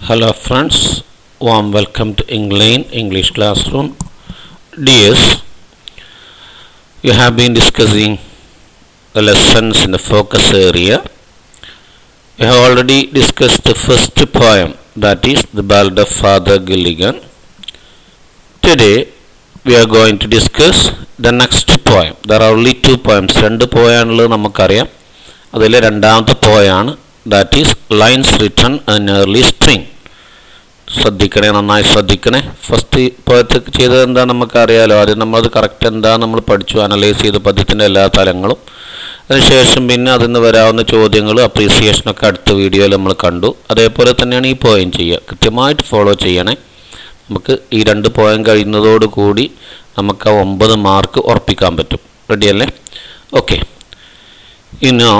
Hello friends, warm welcome to England English Classroom. Dears, you have been discussing the lessons in the focus area. We have already discussed the first poem, that is the Ballad of Father Gilligan. Today, we are going to discuss the next poem. There are only two poems. രണ്ട് പോയാണുള്ളത് നമുക്കറിയാം അതിലെ രണ്ടാമത്തെ പോയാണ് that is lines written in early spring ശ്രദ്ധിക്കണേ നന്നായി ശ്രദ്ധിക്കണേ first പോയത്ത് ചെയ്തത് എന്താ നമുക്കറിയാലോ ആദ്യം നമ്മളത് കറക്റ്റ് എന്താ നമ്മൾ പഠിച്ചു അനലൈസ് ചെയ്ത് പദ്യത്തിൻ്റെ എല്ലാ തലങ്ങളും അതിനുശേഷം പിന്നെ അതിൽ നിന്ന് വരാവുന്ന ചോദ്യങ്ങൾ അപ്രീസിയേഷനൊക്കെ അടുത്ത വീഡിയോയിൽ നമ്മൾ കണ്ടു അതേപോലെ തന്നെയാണ് ഈ പോയം ചെയ്യുക കൃത്യമായിട്ട് ഫോളോ ചെയ്യണേ നമുക്ക് ഈ രണ്ട് പോയം കഴിയുന്നതോടുകൂടി നമുക്ക് ആ ഒമ്പത് മാർക്ക് ഉറപ്പിക്കാൻ പറ്റും റെഡിയല്ലേ ഓക്കെ ഇനോ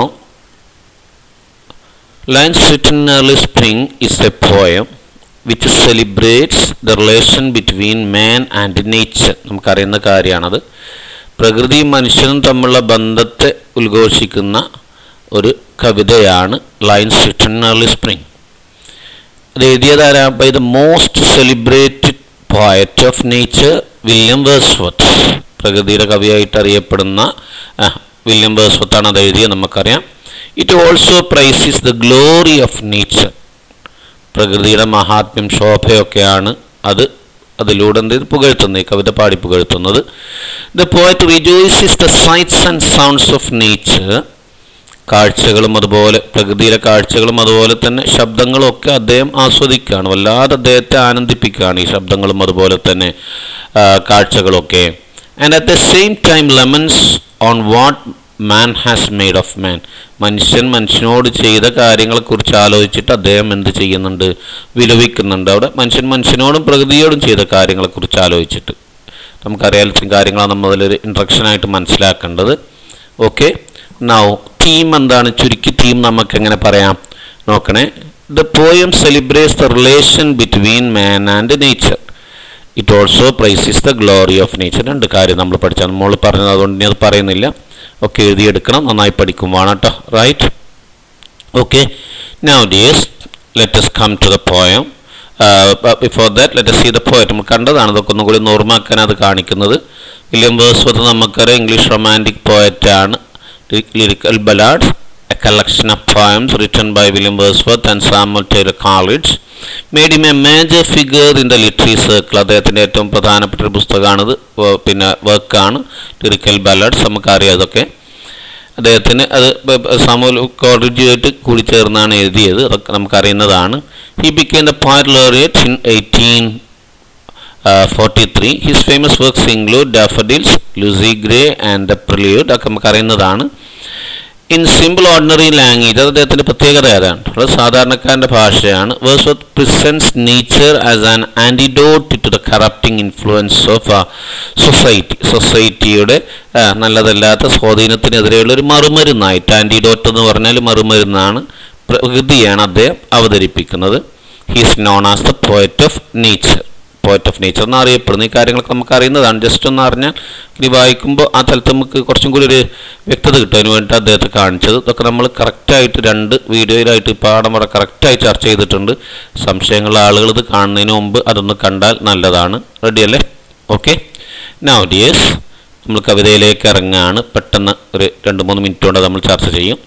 Lines written in early spring is a poem which celebrates the relation between man and nature. നമുക്കറിയുന്ന കാര്യമാണത് പ്രകൃതിയും മനുഷ്യനും തമ്മിലുള്ള ബന്ധത്തെ ഉദ്ഘോഷിക്കുന്ന ഒരു കവിതയാണ് lines written in early spring അത് എഴുതിയതാരാ by the most celebrated poet of nature William Wordsworth പ്രകൃതിയുടെ കവിയായിട്ട് അറിയപ്പെടുന്ന ആ, വില്യം വേഴ്സ്വർത്ത് അത് എഴുതിയത് നമുക്കറിയാം it also praises the glory of nature പ്രകൃതിയുടെ മഹാത്മ്യം ശോഭയൊക്കെയാണ് അത് അതിലൂടെ എന്ത് പുകഴ്ത്തുന്നത് ഈ കവിത പാടി പുകഴ്ത്തുന്നത് the poet rejoices the sights and sounds of nature കാഴ്ചകളും അതുപോലെ പ്രകൃതിയിലെ കാഴ്ചകളും അതുപോലെ തന്നെ ശബ്ദങ്ങളും ഒക്കെ അദ്ദേഹം ആസ്വദിക്കുകയാണ് വല്ലാതെ അദ്ദേഹത്തെ ആനന്ദിപ്പിക്കുകയാണ് ഈ ശബ്ദങ്ങളും അതുപോലെ തന്നെ ആ, കാഴ്ചകളൊക്കെ and at the same time laments on what man has made of man മനുഷ്യൻ മനുഷ്യനോട് ചെയ്ത കാര്യങ്ങളെക്കുറിച്ച് ആലോചിച്ചിട്ട് അദ്ദേഹം എന്ത് ചെയ്യുന്നുണ്ട് വിലപിക്കുന്നുണ്ട് അവിടെ മനുഷ്യൻ മനുഷ്യനോടും പ്രകൃതിയോടും ചെയ്ത കാര്യങ്ങളെക്കുറിച്ച് ആലോചിച്ചിട്ട് നമുക്കറിയാൻ ചില കാര്യങ്ങളാണ് നമ്മൾ അതിലൊരു ഇൻട്രക്ഷനായിട്ട് മനസ്സിലാക്കേണ്ടത് ഓക്കെ നൗ തീം എന്താണ് ചുരുക്കി തീം നമുക്ക് എങ്ങനെ പറയാം നോക്കണേ the poem celebrates the relation between man and nature it also praises the glory of nature രണ്ട് കാര്യം നമ്മൾ പഠിച്ചാൽ നമ്മൾ പറഞ്ഞത് അതുകൊണ്ട് ഇനി അത് പറയുന്നില്ല ഒക്കെ എഴുതിയെടുക്കണം നന്നായി പഠിക്കും വേണം കേട്ടോ right okay now dears let us come to the poem before that let see the poet നമ്മൾ കണ്ടതാണ് ഇതൊക്കെ ഒന്നും കൂടി ഓർമ്മാക്കാൻ അത് കാണിക്കുന്നത് വില്യം വേഴ്സ്വർത്ത് നമുക്കറിയാം ഇംഗ്ലീഷ് റൊമാൻറ്റിക് പോയറ്റാണ് lyrical ballads a collection of poems written by William Wordsworth and Samuel Taylor Coleridge made him a major figure in the literary circle അദ്ദേഹത്തിൻ്റെ ഏറ്റവും പ്രധാനപ്പെട്ട ഒരു പുസ്തകമാണിത് വ- പിന്നെ വർക്കാണ് ലിറിക്കൽ ബലാഡ്സ് നമുക്കറിയാം അതൊക്കെ അദ്ദേഹത്തിന് അത് സാമൂൽ കോളേജുമായിട്ട് കൂടി ചേർന്നാണ് എഴുതിയത് അതൊക്കെ നമുക്കറിയുന്നതാണ് he became the poet laureate in eighteen forty three his famous works include daffodils Lucy Gray and the prelude ഒക്കെ നമുക്കറിയുന്നതാണ് ഇൻ സിമ്പിൾ ഓർഡിനറി ലാംഗ്വേജ് അത് അദ്ദേഹത്തിൻ്റെ പ്രത്യേകത ഏതാണ് അത് സാധാരണക്കാരൻ്റെ ഭാഷയാണ് words presents nature as an antidote to the corrupting influence of society സൊസൈറ്റിയുടെ നല്ലതല്ലാത്ത സ്വാധീനത്തിനെതിരെയുള്ള ഒരു മറുമരുന്നായിട്ട് ആൻറ്റിഡോട്ട് എന്ന് പറഞ്ഞാൽ മറുമരുന്നാണ് പ്രകൃതിയാണ് അദ്ദേഹം അവതരിപ്പിക്കുന്നത് he's known as the poet of nature poet of nature എന്ന് അറിയപ്പെടുന്നു ഈ കാര്യങ്ങളൊക്കെ നമുക്ക് അറിയുന്നതാണ് ജസ്റ്റ് ഒന്ന് അറിഞ്ഞാൽ ഇനി വായിക്കുമ്പോൾ ആ സ്ഥലത്ത് നമുക്ക് കുറച്ചും കൂടി ഒരു വ്യക്തത കിട്ടും അതിന് വേണ്ടി അദ്ദേഹത്തെ കാണിച്ചത് ഇതൊക്കെ നമ്മൾ കറക്റ്റായിട്ട് രണ്ട് വീഡിയോയിലായിട്ട് ഈ പാഠം ഇവിടെ കറക്റ്റായി ചർച്ച ചെയ്തിട്ടുണ്ട് സംശയങ്ങളുള്ള ആളുകൾ ഇത് കാണുന്നതിന് മുമ്പ് അതൊന്ന് കണ്ടാൽ നല്ലതാണ് റെഡിയല്ലേ ഓക്കെ നൗ ഡിയേഴ്സ് നമ്മൾ കവിതയിലേക്ക് ഇറങ്ങാണ് പെട്ടെന്ന് ഒരു രണ്ട് മൂന്ന് മിനിറ്റ് കൊണ്ട് നമ്മൾ ചർച്ച ചെയ്യും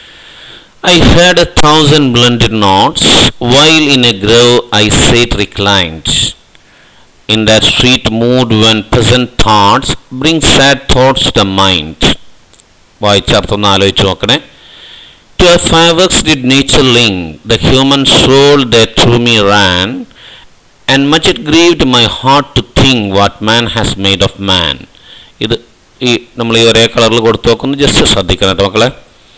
I heard a thousand blended notes while in a grove I sate reclined. In that sweet mood when pleasant thoughts bring sad thoughts to the mind. വായിച്ചർത്ഥം ആലോചിച്ച് നോക്കണേ To a fireworks did nature link, the human soul that through me ran, and much it grieved my heart to think what man has made of man. ഇത് ഈ നമ്മൾ ഈ ഒരേ കളറിൽ കൊടുത്തു നോക്കുന്നു ജസ്റ്റ് ശ്രദ്ധിക്കണം കേട്ടോ മക്കളെ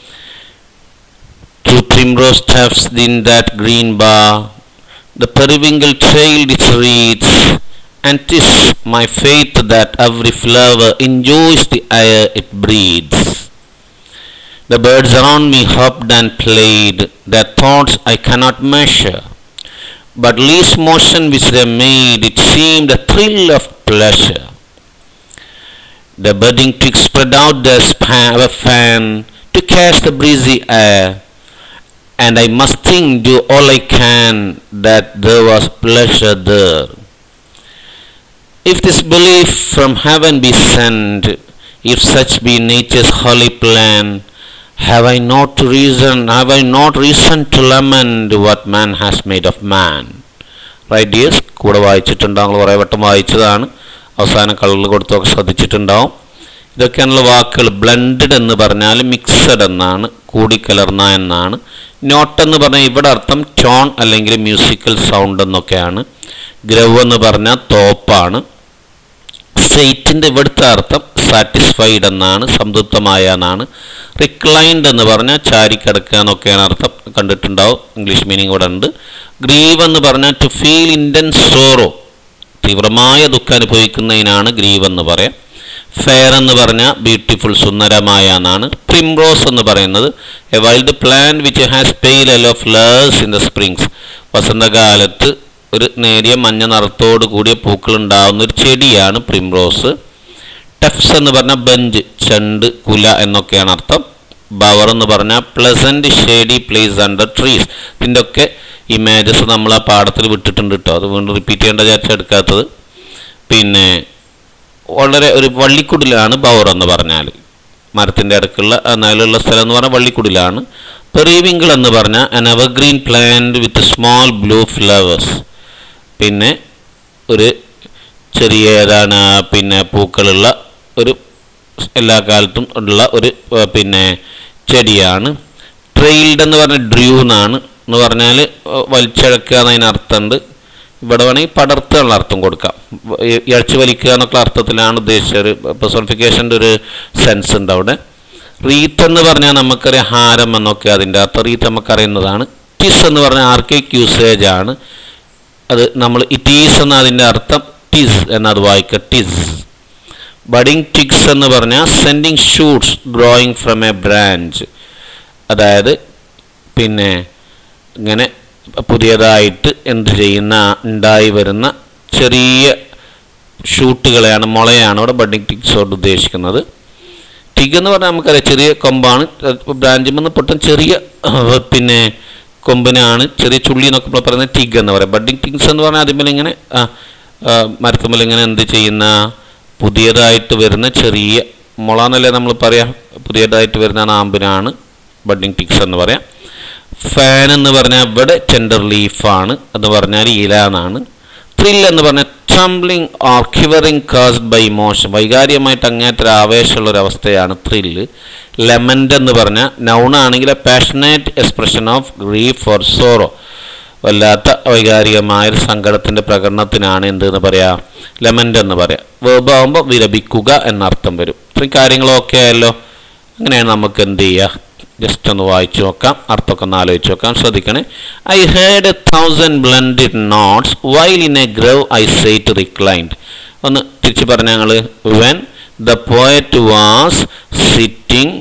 Two primrose tufts in that green bar, the periwinkle trailed its wreaths, and 'tis my faith that every flower enjoys the air it breathes. The birds around me hopped and played, their thoughts I cannot measure. But least motion which they made, it seemed a thrill of pleasure. The budding twigs spread out their span, fan to catch the breezy air, and I must think do all I can that there was pleasure there. If this belief from heaven be sent, if such be nature's holy plan, have I not reason, have I not reason to lament what man has made of man? Right dears കൂടെ വായിച്ചിട്ടുണ്ടാവും കുറേ വട്ടം വായിച്ചതാണ് അവസാനം കളറിൽ കൊടുത്തൊക്കെ ശ്രദ്ധിച്ചിട്ടുണ്ടാവും ഇതൊക്കെയാണുള്ള വാക്കുകൾ blended എന്ന് പറഞ്ഞാൽ mixed എന്നാണ് കൂടിക്കലർന്ന എന്നാണ് നോട്ട് എന്ന് പറഞ്ഞാൽ ഇവിടെ അർത്ഥം ടോൺ അല്ലെങ്കിൽ മ്യൂസിക്കൽ സൗണ്ട് എന്നൊക്കെയാണ് ഗ്രവ് എന്ന് പറഞ്ഞാൽ തോപ്പാണ് സ്റ്റേറ്റിൻ്റെ ഇവിടുത്തെ അർത്ഥം സാറ്റിസ്ഫൈഡ് എന്നാണ് സംതൃപ്തമായ എന്നാണ് റിക്ലൈൻഡ് എന്ന് പറഞ്ഞാൽ ചാരിക്കിടക്കുക എന്നൊക്കെയാണ് അർത്ഥം കണ്ടിട്ടുണ്ടാവും ഇംഗ്ലീഷ് മീനിങ് ഇവിടെ ഉണ്ട് ഗ്രീവ് എന്ന് പറഞ്ഞാൽ ടു ഫീൽ ഇൻറ്റൻസ് സോറോ തീവ്രമായ ദുഃഖം അനുഭവിക്കുന്നതിനാണ് ഗ്രീവ് എന്ന് പറയാം ഫെയർ എന്ന് പറഞ്ഞാൽ ബ്യൂട്ടിഫുൾ സുന്ദരമായ എന്നാണ് പ്രിംറോസ് എന്ന് പറയുന്നത് a wild plant which has pale yellow of flowers in the springs വസന്തകാലത്ത് ഒരു നേരിയ മഞ്ഞ നിറത്തോട് കൂടിയ പൂക്കൾ ഉണ്ടാകുന്ന ഒരു ചെടിയാണ് പ്രിംറോസ് ടെഫ്സ് എന്ന് പറഞ്ഞാൽ ബെഞ്ച് ചണ്ട് കുല എന്നൊക്കെയാണ് അർത്ഥം ബവർ എന്ന് പറഞ്ഞാൽ pleasant shady place under trees ഇതിൻ്റെ ഒക്കെ ഇമേജസ് നമ്മൾ ആ പാഠത്തിൽ വിട്ടിട്ടുണ്ട് കേട്ടോ അത് വീണ്ടും റിപ്പീറ്റ് ചെയ്യേണ്ട വിചാരിച്ചാൽ എടുക്കാത്തത് പിന്നെ വളരെ ഒരു വള്ളിക്കുടിലാണ് ബവർ എന്ന് പറഞ്ഞാൽ മരത്തിൻ്റെ അടുക്കുള്ള നിലയുള്ള സ്ഥലം എന്ന് പറഞ്ഞാൽ വള്ളിക്കുടിലാണ് പെറീവിങ്കിൾ എന്ന് പറഞ്ഞാൽ an evergreen plant with small blue flowers പിന്നെ ഒരു ചെറിയ ഏതാണ് പിന്നെ പൂക്കളുള്ള ഒരു എല്ലാ കാലത്തും ഉള്ള ഒരു ഏർ, പിന്നെ ചെടിയാണ് ട്രെയിൽഡ് എന്ന് പറഞ്ഞാൽ ഡ്രൂ എന്നാണ് എന്ന് പറഞ്ഞാൽ വലിച്ചഴക്കുക എന്നതിന് അർത്ഥമുണ്ട് ഇവിടെ വേണമെങ്കിൽ പടർത്തുക എന്നുള്ള അർത്ഥം കൊടുക്കാം ഇഴച്ചു വലിക്കുക എന്നൊക്കെ അർത്ഥത്തിലാണ് ഉദ്ദേശിച്ചത് ഒരു പെർസോണിഫിക്കേഷൻ്റെ ഒരു സെൻസ് ഉണ്ട് അവിടെ റീത്ത് എന്ന് പറഞ്ഞാൽ നമുക്കറിയാം ഹാരം എന്നൊക്കെ അതിൻ്റെ അർത്ഥം റീത്ത് നമുക്കറിയുന്നതാണ് ടിസ് എന്ന് പറഞ്ഞാൽ ആർക്കേക്ക് യൂസേജ് ആണ് അത് നമ്മൾ ഇറ്റീസ് എന്ന അതിൻ്റെ അർത്ഥം ടിസ് എന്നത് വായിക്കുക ടിസ് ബഡിങ് ടിക്സ് എന്ന് പറഞ്ഞാൽ sending shoots growing from a branch അതായത് പിന്നെ ഇങ്ങനെ പുതിയതായിട്ട് എന്ത് ചെയ്യുന്ന ഉണ്ടായി വരുന്ന ചെറിയ ഷൂട്ടുകളെയാണ് മുളയാണ് ഇവിടെ ബഡിങ് ടിക്സ് കൊണ്ട് ഉദ്ദേശിക്കുന്നത് ടിഗ് എന്ന് പറഞ്ഞാൽ നമുക്കറിയാം ചെറിയ കൊമ്പാണ് ബ്രാഞ്ചിൽ നിന്ന് പൊട്ടും ചെറിയ അഹ്, പിന്നെ കൊമ്പിനാണ് ചെറിയ ചുള്ളി എന്നൊക്കെ നമ്മൾ പറയുന്നത് ടിഗ് എന്ന് പറയാം ബഡിങ് ടിഗ്സ് എന്ന് പറഞ്ഞാൽ അതിന്മേൽ ഇങ്ങനെ മരത്തുമ്പിൽ ഇങ്ങനെ എന്ത് ചെയ്യുന്ന പുതിയതായിട്ട് വരുന്ന ചെറിയ മുള എന്നല്ലേ നമ്മൾ പറയാം പുതിയതായിട്ട് വരുന്ന നാമ്പിനാണ് ബഡിങ് ടിക്സ് എന്ന് പറയാം ഫാൻ എന്ന് പറഞ്ഞാൽ ഇവിടെ ടെൻഡർ ലീഫാണ് എന്ന് പറഞ്ഞാൽ ഇല എന്നാണ് ത്രിൽ എന്ന് പറഞ്ഞാൽ trembling or quivering caused by emotion വൈകാരികമായിട്ട് അങ്ങേറ്റൊരു ആവേശമുള്ള ഒരു അവസ്ഥയാണ് ത്രില്ല് ലെമൻഡ് എന്ന് പറഞ്ഞാൽ നൗണാണെങ്കിൽ passionate expression of grief or sorrow വല്ലാത്ത വൈകാരികമായ ഒരു സങ്കടത്തിൻ്റെ പ്രകടനത്തിനാണ് എന്ത് എന്ന് പറയാം ലെമൻഡ് എന്ന് പറയാം വേർബാകുമ്പോൾ വിലപിക്കുക എന്നർത്ഥം വരും ഇത്രയും കാര്യങ്ങളൊക്കെ ആയല്ലോ അങ്ങനെയാണ് നമുക്ക് എന്ത് ചെയ്യുക ജസ്റ്റ് ഒന്ന് വായിച്ചു നോക്കാം അർത്ഥമൊക്കെ ഒന്ന് ആലോചിച്ച് നോക്കാം ശ്രദ്ധിക്കണേ I heard a thousand blended notes while in a grove I sat reclined ഒന്ന് തിരിച്ച് പറഞ്ഞ ഞങ്ങൾ when the poet was sitting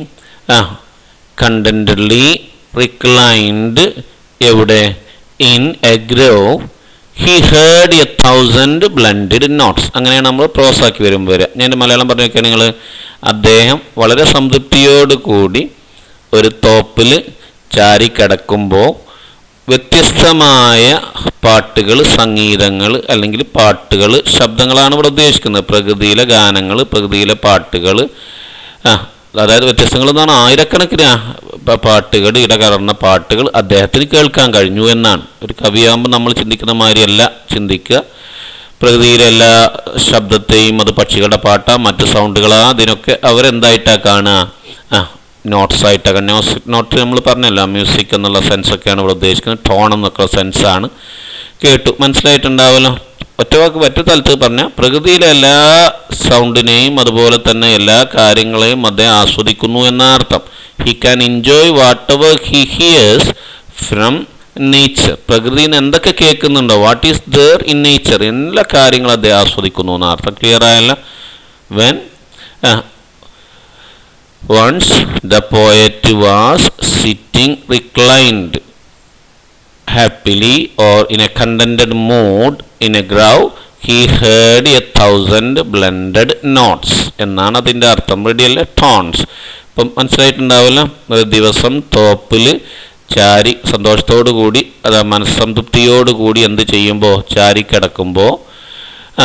contentedly reclined എവിടെ in a grove he heard a thousand blended notes അങ്ങനെയാണ് നമ്മൾ പ്രോസാക്കി വരുമ്പോൾ വരിക ഞാൻ മലയാളം പറഞ്ഞു നോക്കിയാൽ നിങ്ങൾ അദ്ദേഹം വളരെ സംതൃപ്തിയോട് കൂടി ഒരു തോപ്പിൽ ചാരി കിടക്കുമ്പോൾ വ്യത്യസ്തമായ പാട്ടുകൾ സംഗീതങ്ങൾ അല്ലെങ്കിൽ പാട്ടുകൾ ശബ്ദങ്ങളാണ് ഇവിടെ ഉദ്ദേശിക്കുന്നത് പ്രകൃതിയിലെ ഗാനങ്ങൾ പ്രകൃതിയിലെ പാട്ടുകൾ ആ അതായത് വ്യത്യസ്തങ്ങൾ എന്നാണ് ആയിരക്കണക്കിന് ആ പ- പാട്ടുകൾ ഇടകലർന്ന പാട്ടുകൾ അദ്ദേഹത്തിന് കേൾക്കാൻ കഴിഞ്ഞു എന്നാണ് ഒരു കവിയാകുമ്പോൾ നമ്മൾ ചിന്തിക്കുന്ന മാതിരിയല്ല ചിന്തിക്കുക പ്രകൃതിയിലെ എല്ലാ ശബ്ദത്തെയും അത് പക്ഷികളുടെ പാട്ടാ മറ്റ് സൗണ്ടുകളാ അതിനൊക്കെ അവരെന്തായിട്ടാ കാണുക ആ നോട്ട്സ് ആയിട്ടൊക്കെ നോസ് നോട്ട് നമ്മൾ പറഞ്ഞല്ലോ മ്യൂസിക് എന്നുള്ള സെൻസൊക്കെയാണ് ഇവിടെ ഉദ്ദേശിക്കുന്നത് ടോൺ എന്നൊക്കെ സെൻസാണ് കേട്ടു മനസ്സിലായിട്ടുണ്ടാവുമല്ലോ ഒറ്റ വാക്ക് ഒറ്റ തലത്ത് പറഞ്ഞാൽ പ്രകൃതിയിലെ എല്ലാ സൗണ്ടിനെയും അതുപോലെ തന്നെ എല്ലാ കാര്യങ്ങളെയും അദ്ദേഹം ആസ്വദിക്കുന്നു എന്ന അർത്ഥം he can enjoy whatever he hears from nature പ്രകൃതിയിൽ നിന്ന് എന്തൊക്കെ കേൾക്കുന്നുണ്ടോ what is there in nature എല്ലാ കാര്യങ്ങളും അദ്ദേഹം ആസ്വദിക്കുന്നു എന്ന അർത്ഥം ക്ലിയർ ആയല്ലോ when once the poet was sitting reclined happily or in a contented mood in a grove he heard a thousand blended notes എന്നാണ് അതിൻ്റെ അർത്ഥം റെഡിയല്ലേ ടോൺസ് ഇപ്പം മനസ്സിലായിട്ടുണ്ടാവില്ല ഒരു ദിവസം തോപ്പിൽ ചാരി സന്തോഷത്തോടു കൂടി അത് മനസ്സംതൃപ്തിയോടുകൂടി എന്ത് ചെയ്യുമ്പോൾ ചാരി കിടക്കുമ്പോൾ ആ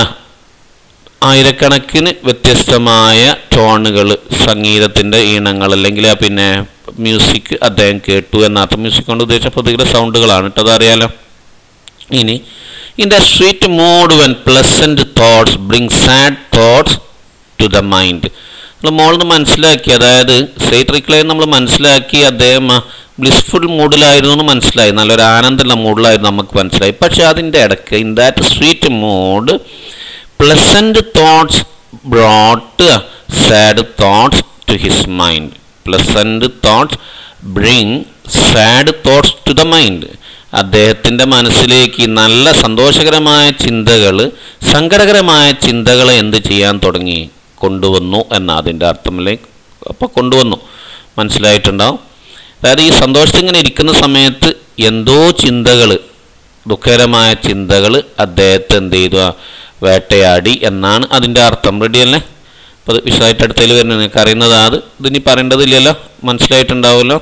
ആയിരക്കണക്കിന് വ്യത്യസ്തമായ ടോണുകൾ സംഗീതത്തിൻ്റെ ഈണങ്ങൾ അല്ലെങ്കിൽ ആ പിന്നെ മ്യൂസിക് അദ്ദേഹം കേട്ടു എന്നർത്ഥം മ്യൂസിക് കൊണ്ട് ഉദ്ദേശിച്ച പ്രതികൂല സൗണ്ടുകളാണ് കേട്ടോ അതറിയാലോ ഇനി in the sweet mood when pleasant thoughts bring sad thoughts to the mind നമ്മൾ മോളിന്ന് മനസ്സിലാക്കി അതായത് സേറ്റ് റിക്ലൈൻ നമ്മൾ മനസ്സിലാക്കി അദ്ദേഹം ബ്ലിസ്ഫുൾ മൂഡിലായിരുന്നു എന്ന് മനസ്സിലായി നല്ലൊരു ആനന്ദമുള്ള മൂഡിലായിരുന്നു നമുക്ക് മനസ്സിലായി പക്ഷെ അതിൻ്റെ ഇടയ്ക്ക് in that sweet mood pleasant thoughts brought sad thoughts to his mind pleasant thoughts bring sad thoughts to the mind അദ്ദേഹത്തിൻ്റെ മനസ്സിലേക്ക് നല്ല സന്തോഷകരമായ ചിന്തകൾ സങ്കടകരമായ ചിന്തകളെ എന്ത് ചെയ്യാൻ തുടങ്ങി കൊണ്ടുവന്നു എന്ന അതിൻ്റെ അർത്ഥമിലേക്ക് അപ്പോൾ കൊണ്ടുവന്നു മനസ്സിലായിട്ടുണ്ടാവും അതായത് ഈ സന്തോഷത്തിൽ ഇങ്ങനെ ഇരിക്കുന്ന സമയത്ത് എന്തോ ചിന്തകൾ ദുഃഖകരമായ ചിന്തകൾ അദ്ദേഹത്തെ എന്ത് ചെയ്തു ആ വേട്ടയാടി എന്നാണ് അതിൻ്റെ അർത്ഥം റെഡിയല്ലേ അപ്പോൾ അത് വിശദമായിട്ട് അടുത്തതിൽ വരുന്നത് നിങ്ങൾക്ക് അറിയുന്നതാണ് അത് ഇതിനി പറയേണ്ടതില്ലല്ലോ മനസ്സിലായിട്ടുണ്ടാവുമല്ലോ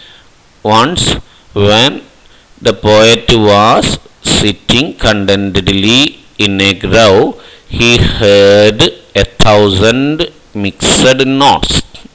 once when the poet was sitting contentedly in a grove, he heard a thousand mixed notes,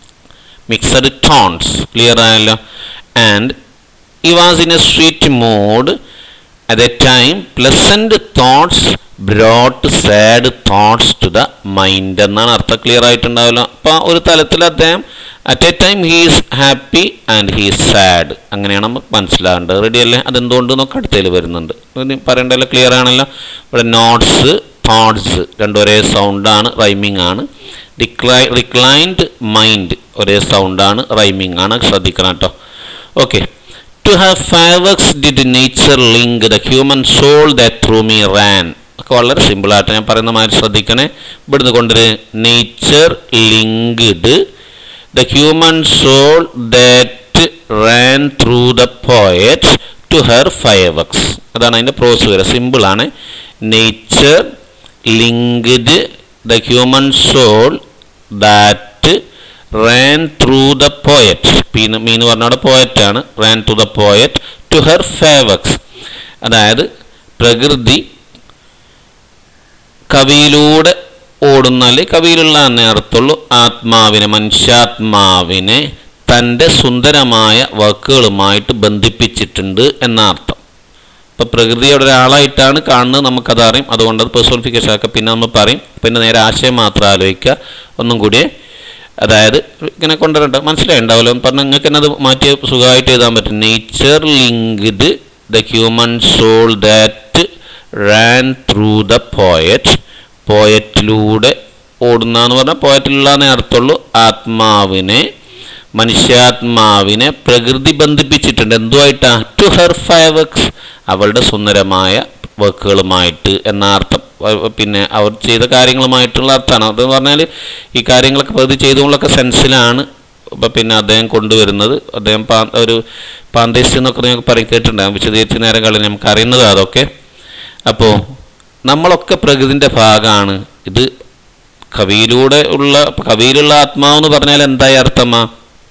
mixed tones, clear ആയല്ലോ and he was in a sweet mood. At that time, pleasant thoughts brought sad thoughts to the mind എന്നാണ് അർത്ഥം clear ആയിട്ടുണ്ടാവില്ല അപ്പോൾ ഒരു തലത്തിൽ അദ്ദേഹം at a time he is happy and he is sad അങ്ങനെയാണ് നമുക്ക് മനസ്സിലാകേണ്ടത് ready അല്ലേ അതെന്തുകൊണ്ട് എന്നൊക്കെ അടുത്തതിൽ വരുന്നുണ്ട് ഇനി പറയേണ്ടല്ലോ ക്ലിയർ ആണല്ലോ ഇവിടെ നോട്ട്സ് തോട്ട്സ് രണ്ടും ഒരേ സൗണ്ടാണ് റൈമിംഗ് ആണ് ഡിക്ലൈ റിക്ലൈൻഡ് മൈൻഡ് ഒരേ സൗണ്ടാണ് റൈമിംഗ് ആണ് ശ്രദ്ധിക്കണം കേട്ടോ okay to have fireworks did nature link the human soul that through me ran ഒക്കെ വളരെ സിമ്പിളായിട്ട് ഞാൻ പറയുന്ന മാതിരി ശ്രദ്ധിക്കണേ ഇവിടുന്ന് കൊണ്ടൊരു nature linked the human soul that ran through the poet to her fireworks അതാണ് അതിൻ്റെ പ്രോസ് വരെ സിമ്പിൾ ആണ് nature linked the human soul that ran through the poet mean mean പറഞ്ഞ അവിടെ പോയറ്റാണ് ran to the poet to her fair works അതായത് പ്രകൃതി കവിയിലൂടെ ഓടുന്ന അല്ലെങ്കിൽ കവിയിലുള്ള എന്നേ അർത്ഥമുള്ളൂ ആത്മാവിനെ മനുഷ്യാത്മാവിനെ തൻ്റെ സുന്ദരമായ വാക്കുകളുമായിട്ട് ബന്ധിപ്പിച്ചിട്ടുണ്ട് എന്ന അർത്ഥം ഇപ്പം പ്രകൃതിയുടെ ഒരാളായിട്ടാണ് കാണുന്നത് നമുക്കത് അറിയും അതുകൊണ്ട് അത് പേഴ്സോണിഫിക്കേഷൻ ആക്കുക പിന്നെ നമ്മൾ പറയും പിന്നെ നേരെ ആശയം മാത്രം ആലോചിക്കുക ഒന്നും കൂടിയേ അതായത് ഇങ്ങനെ കൊണ്ടുവരണ്ട മനസ്സിലായിണ്ടാവല്ലോ പറഞ്ഞാൽ നിങ്ങൾക്ക് തന്നെ അത് മാറ്റി സുഖമായിട്ട് എഴുതാൻ പറ്റും nature linked the human soul that ran through the poet പോയറ്റിലൂടെ ഓടുന്ന എന്ന് പറഞ്ഞാൽ പോയറ്റിലുള്ളതെന്നേ അർത്ഥമുള്ളൂ ആത്മാവിനെ മനുഷ്യാത്മാവിനെ പ്രകൃതി ബന്ധിപ്പിച്ചിട്ടുണ്ട് എന്തുമായിട്ടാ ടു ഹെർ ഫൈവക്സ് അവളുടെ സുന്ദരമായ വർക്കുകളുമായിട്ട് എന്ന അർത്ഥം വ- പിന്നെ അവർ ചെയ്ത കാര്യങ്ങളുമായിട്ടുള്ള അർത്ഥമാണ് അത് പറഞ്ഞാൽ ഈ കാര്യങ്ങളൊക്കെ പ്രകൃതി ചെയ്തുകൊണ്ടൊക്കെ സെൻസിലാണ് ഇപ്പം പിന്നെ അദ്ദേഹം കൊണ്ടുവരുന്നത് അദ്ദേഹം പാ ഒരു പാന്തേസ്റ്റ് എന്നൊക്കെ നിങ്ങൾക്ക് പറയും കേട്ടിട്ടുണ്ടാകും വിശദീകരിച്ച് നേരം കളി നമുക്ക് അറിയുന്നത് അതൊക്കെ അപ്പോൾ നമ്മളൊക്കെ പ്രകൃതിൻ്റെ ഭാഗമാണ് ഇത് കവിയിലൂടെ ഉള്ള കവിയിലുള്ള ആത്മാവെന്ന് പറഞ്ഞാൽ എന്തായി അർത്ഥമാ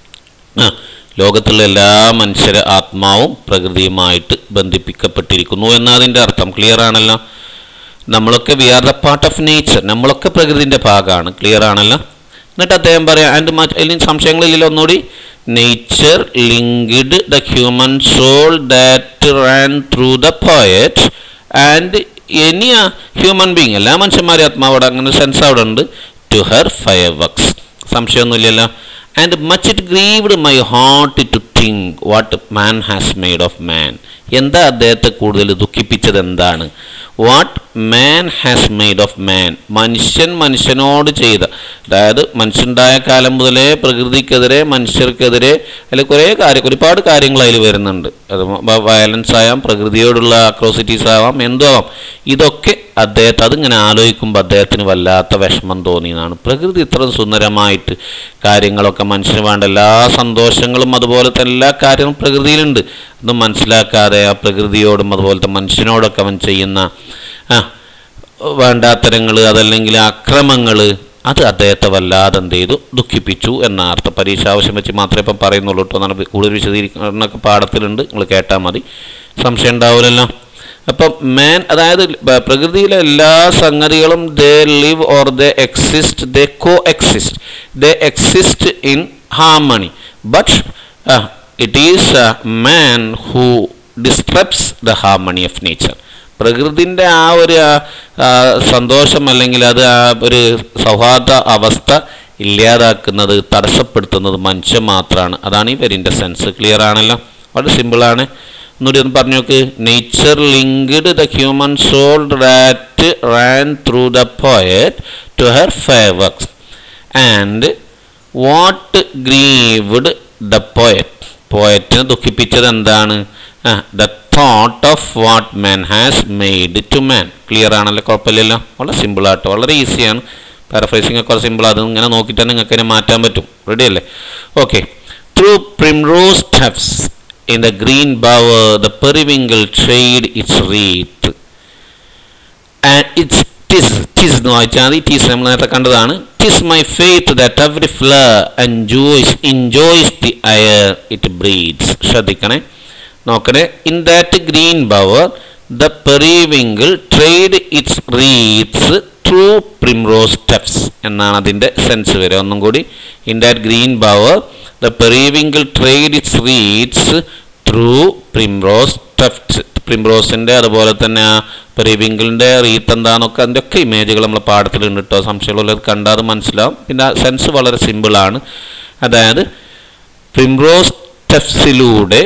ആ ലോകത്തുള്ള എല്ലാ മനുഷ്യരെ ആത്മാവും പ്രകൃതിയുമായിട്ട് ബന്ധിപ്പിക്കപ്പെട്ടിരിക്കുന്നു എന്നതിൻ്റെ അർത്ഥം ക്ലിയർ ആണല്ലോ നമ്മളൊക്കെ we are the part of nature നമ്മളൊക്കെ പ്രകൃതിൻ്റെ ഭാഗമാണ് ക്ലിയർ ആണല്ലോ എന്നിട്ട് അദ്ദേഹം പറയാം ആൻഡ് മറ്റ് അതിൽ സംശയങ്ങളില്ലല്ലോ ഒന്നുകൂടി nature linked the human soul that ran through the poet and any human being എല്ലാ മനുഷ്യന്മാരെ ആത്മാവിടെ അങ്ങനെ സെൻസ് അവിടെ ഉണ്ട് ടു ഹെർ ഫയർ വർക്സ് സംശയമൊന്നുമില്ലല്ലോ and much it grieved my heart to think what man has made of man എന്താ അദ്ദേഹത്തെ കൂടുതൽ ദുഃഖിപ്പിച്ചത് എന്താണ് what man has made of man മനുഷ്യൻ മനുഷ്യനോട് ചെയ്ത അതായത് മനുഷ്യണ്ടായ കാലം മുതലേ പ്രകൃതിക്കെതിരെ മനുഷ്യർക്കെതിരെ അതിൽ കുറേ കാര്യം ഒരുപാട് കാര്യങ്ങൾ അതിൽ വരുന്നുണ്ട് അത് വയലൻസ് ആവാം പ്രകൃതിയോടുള്ള അക്രോസിറ്റീസ് ആവാം എന്തോ ആവാം ഇതൊക്കെ അദ്ദേഹത്തെ അതിങ്ങനെ ആലോചിക്കുമ്പോൾ അദ്ദേഹത്തിന് വല്ലാത്ത വിഷമം തോന്നിയതാണ് പ്രകൃതി ഇത്ര സുന്ദരമായിട്ട് കാര്യങ്ങളൊക്കെ മനുഷ്യന് വേണ്ട എല്ലാ സന്തോഷങ്ങളും അതുപോലത്തെ എല്ലാ കാര്യങ്ങളും പ്രകൃതിയിലുണ്ട് അത് മനസ്സിലാക്കാതെ ആ പ്രകൃതിയോടും അതുപോലത്തെ മനുഷ്യനോടൊക്കെ അവൻ ചെയ്യുന്ന ആ വേണ്ടാത്തരങ്ങൾ അതല്ലെങ്കിൽ അക്രമങ്ങൾ അത് അദ്ദേഹത്തെ വല്ലാതെ എന്ത് ചെയ്തു ദുഃഖിപ്പിച്ചു എന്ന അർത്ഥം പരീക്ഷ ആവശ്യം വെച്ച് മാത്രമേ ഇപ്പം പറയുന്നുള്ളൂ കേട്ടോ എന്നാണ് കൂടുതൽ വിശദീകരണമൊക്കെ പാഠത്തിലുണ്ട് നിങ്ങൾ കേട്ടാൽ മതി സംശയം ഉണ്ടാവില്ലല്ലോ അപ്പം മാൻ അതായത് ബ- പ്രകൃതിയിലെ എല്ലാ സംഗതികളും they live or they exist they coexist they exist in harmony but it is man who disrupts the harmony of nature പ്രകൃതിൻ്റെ ആ ഒരു ആ, ആ, സന്തോഷം അല്ലെങ്കിൽ അത് ആ ഒരു സൗഹാർദ്ദ അവസ്ഥ ഇല്ലാതാക്കുന്നത് തടസ്സപ്പെടുത്തുന്നത് മനുഷ്യൻ മാത്രമാണ് അതാണ് ഈ വരിൻ്റെ സെൻസ് ക്ലിയർ ആണല്ലോ വളരെ സിമ്പിളാണ് ഒന്നുകൂടി ഒന്ന് പറഞ്ഞു നോക്ക് nature linked the human soul that ran through the poet to her fair works and what grieved the poet പോയറ്റിനെ ദുഃഖിപ്പിച്ചത് എന്താണ് the thought of what man has made to man clear ആണല്ലോ കുഴപ്പമില്ലല്ലോ വളരെ സിമ്പിൾ ആട്ടോ വളരെ ഈസിയാണ് പാരഫ്രൈസിംഗ് ഒക്കെ സിമ്പിൾ അത് ഇങ്ങനെ നോക്കിയിട്ട് തന്നെ നിങ്ങൾക്ക് അതിനെ മാറ്റാൻ പറ്റും റെഡി അല്ലേ okay through primrose steps in the green bower the periwinkle trade it's wreath and it's ടിസ് ടിസ് എന്ന് വായിച്ചാൽ മതി ടീസ് നമ്മൾ നേരത്തെ കണ്ടതാണ് ടിസ് my faith that every ഫ്ലർ enjoys enjoys the അയർ it breeds ശ്രദ്ധിക്കണേ നോക്കണേ in that green bower the periwinkle trade it's റീത്സ് through primrose steps എന്നാണ് അതിൻ്റെ സെൻസ് വരിക ഒന്നും കൂടി in that green bower the periwinkle trade it's REITs through primrose steps പ്രിംറോസിൻ്റെ അതുപോലെ തന്നെ ആ പെറിവിങ്കിളിൻ്റെ റീത്ത് എന്താണെന്നൊക്കെ അതിൻ്റെ ഒക്കെ ഇമേജുകൾ നമ്മൾ പാഠത്തിലുണ്ട് കേട്ടോ സംശയമുള്ളത് കണ്ടാൽ അത് മനസ്സിലാവും പിന്നെ സെൻസ് വളരെ സിമ്പിളാണ് അതായത് പ്രിംറോസ് സ്റ്റെപ്സിലൂടെ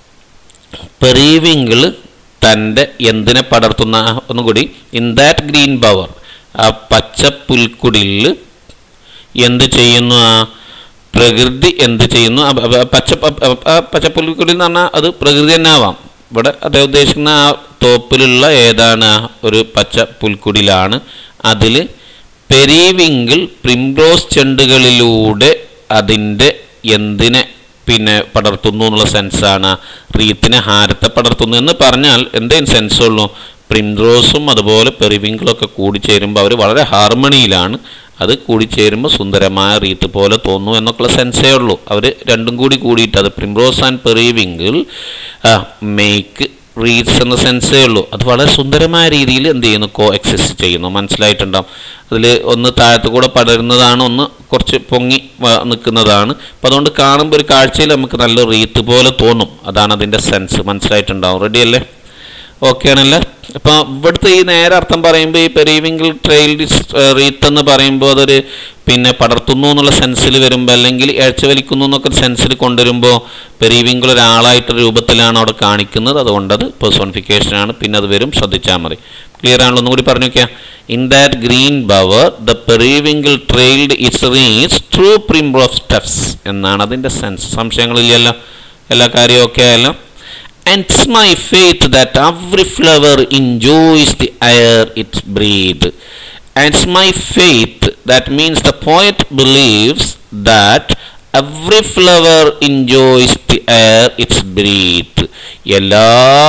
പെറീവിങ്കിൾ തൻ്റെ എന്തിനെ പടർത്തുന്ന ഒന്നും കൂടി ഇൻ ദാറ്റ് ഗ്രീൻ ബവർ ആ പച്ച പുൽക്കുടിൽ എന്ത് ചെയ്യുന്നു ആ പ്രകൃതി എന്ത് ചെയ്യുന്നു ആ പ- പച്ച പ- ആ പച്ച പുൽക്കുടിൽ എന്ന് പറഞ്ഞാൽ അത് പ്രകൃതി തന്നെ ആവാം ഇവിടെ അദ്ദേഹം ഉദ്ദേശിക്കുന്ന ആ തോപ്പിലുള്ള ഏതാണ് ആ ഒരു പച്ച പുൽക്കുടിലാണ് അതിൽ പെരീവിങ്കിൾ പ്രിംറോസ് ചെണ്ടുകളിലൂടെ അതിൻ്റെ എന്തിനെ പിന്നെ പടർത്തുന്നു എന്നുള്ള സെൻസാണ് റീത്തിനെ ഹാരത്തെ പടർത്തുന്നു എന്ന് പറഞ്ഞാൽ എന്തേലും സെൻസ് ഉള്ളൂ പ്രിംറോസും അതുപോലെ പെറിവിങ്കിളൊക്കെ കൂടിച്ചേരുമ്പോൾ അവർ വളരെ ഹാർമണിയിലാണ് അത് കൂടിച്ചേരുമ്പോൾ സുന്ദരമായ റീത്ത് പോലെ തോന്നുന്നു എന്നൊക്കെയുള്ള സെൻസേ ഉള്ളൂ അവർ രണ്ടും കൂടി കൂടിയിട്ട് അത് primrose and periwinkle make wreaths എന്ന സെൻസേ ഉള്ളൂ അത് വളരെ സുന്ദരമായ രീതിയിൽ എന്ത് ചെയ്യുന്നു കോ എക്സിസ്റ്റ് ചെയ്യുന്നു മനസ്സിലായിട്ടുണ്ടാവും അതിൽ ഒന്ന് താഴത്ത് കൂടെ പടരുന്നതാണ് ഒന്ന് കുറച്ച് പൊങ്ങി വ- നിൽക്കുന്നതാണ് അപ്പം അതുകൊണ്ട് കാണുമ്പോൾ ഒരു കാഴ്ചയിൽ നമുക്ക് നല്ല റീത്ത് പോലെ തോന്നും അതാണ് അതിൻ്റെ സെൻസ് മനസ്സിലായിട്ടുണ്ടാവും റെഡി അല്ലേ ഓക്കെ ആണല്ലേ അപ്പോൾ ഇവിടുത്തെ ഈ നേരെ അർത്ഥം പറയുമ്പോൾ ഈ പെരീവിങ്കിൾ ട്രെയിൽ റീത്ത് എന്ന് പറയുമ്പോൾ അതൊരു പിന്നെ പടർത്തുന്നു എന്നുള്ള സെൻസിൽ വരുമ്പോൾ അല്ലെങ്കിൽ ഏഴ്ച വലിക്കുന്നു എന്നൊക്കെ സെൻസിൽ കൊണ്ടുവരുമ്പോൾ പെരീവിങ്കിൾ ഒരാളായിട്ട് രൂപത്തിലാണ് അവിടെ കാണിക്കുന്നത് അതുകൊണ്ട് അത് പേഴ്സോണിഫിക്കേഷൻ ആണ് പിന്നെ അത് വരും ശ്രദ്ധിച്ചാൽ മതി ക്ലിയർ ആണല്ലോ ഒന്നും കൂടി പറഞ്ഞു നോക്കിയാൽ in that green bower the periwinkle trailed its wreaths through primrose steps എന്നാണ് അതിൻ്റെ സെൻസ് സംശയങ്ങളില്ലല്ലോ എല്ലാ കാര്യവും ഓക്കെ ആയല്ലോ And 'tis my faith that every flower enjoys the air it breathes. And 'tis my faith that means the poet believes that every flower enjoys the air it breathes. എല്ലാ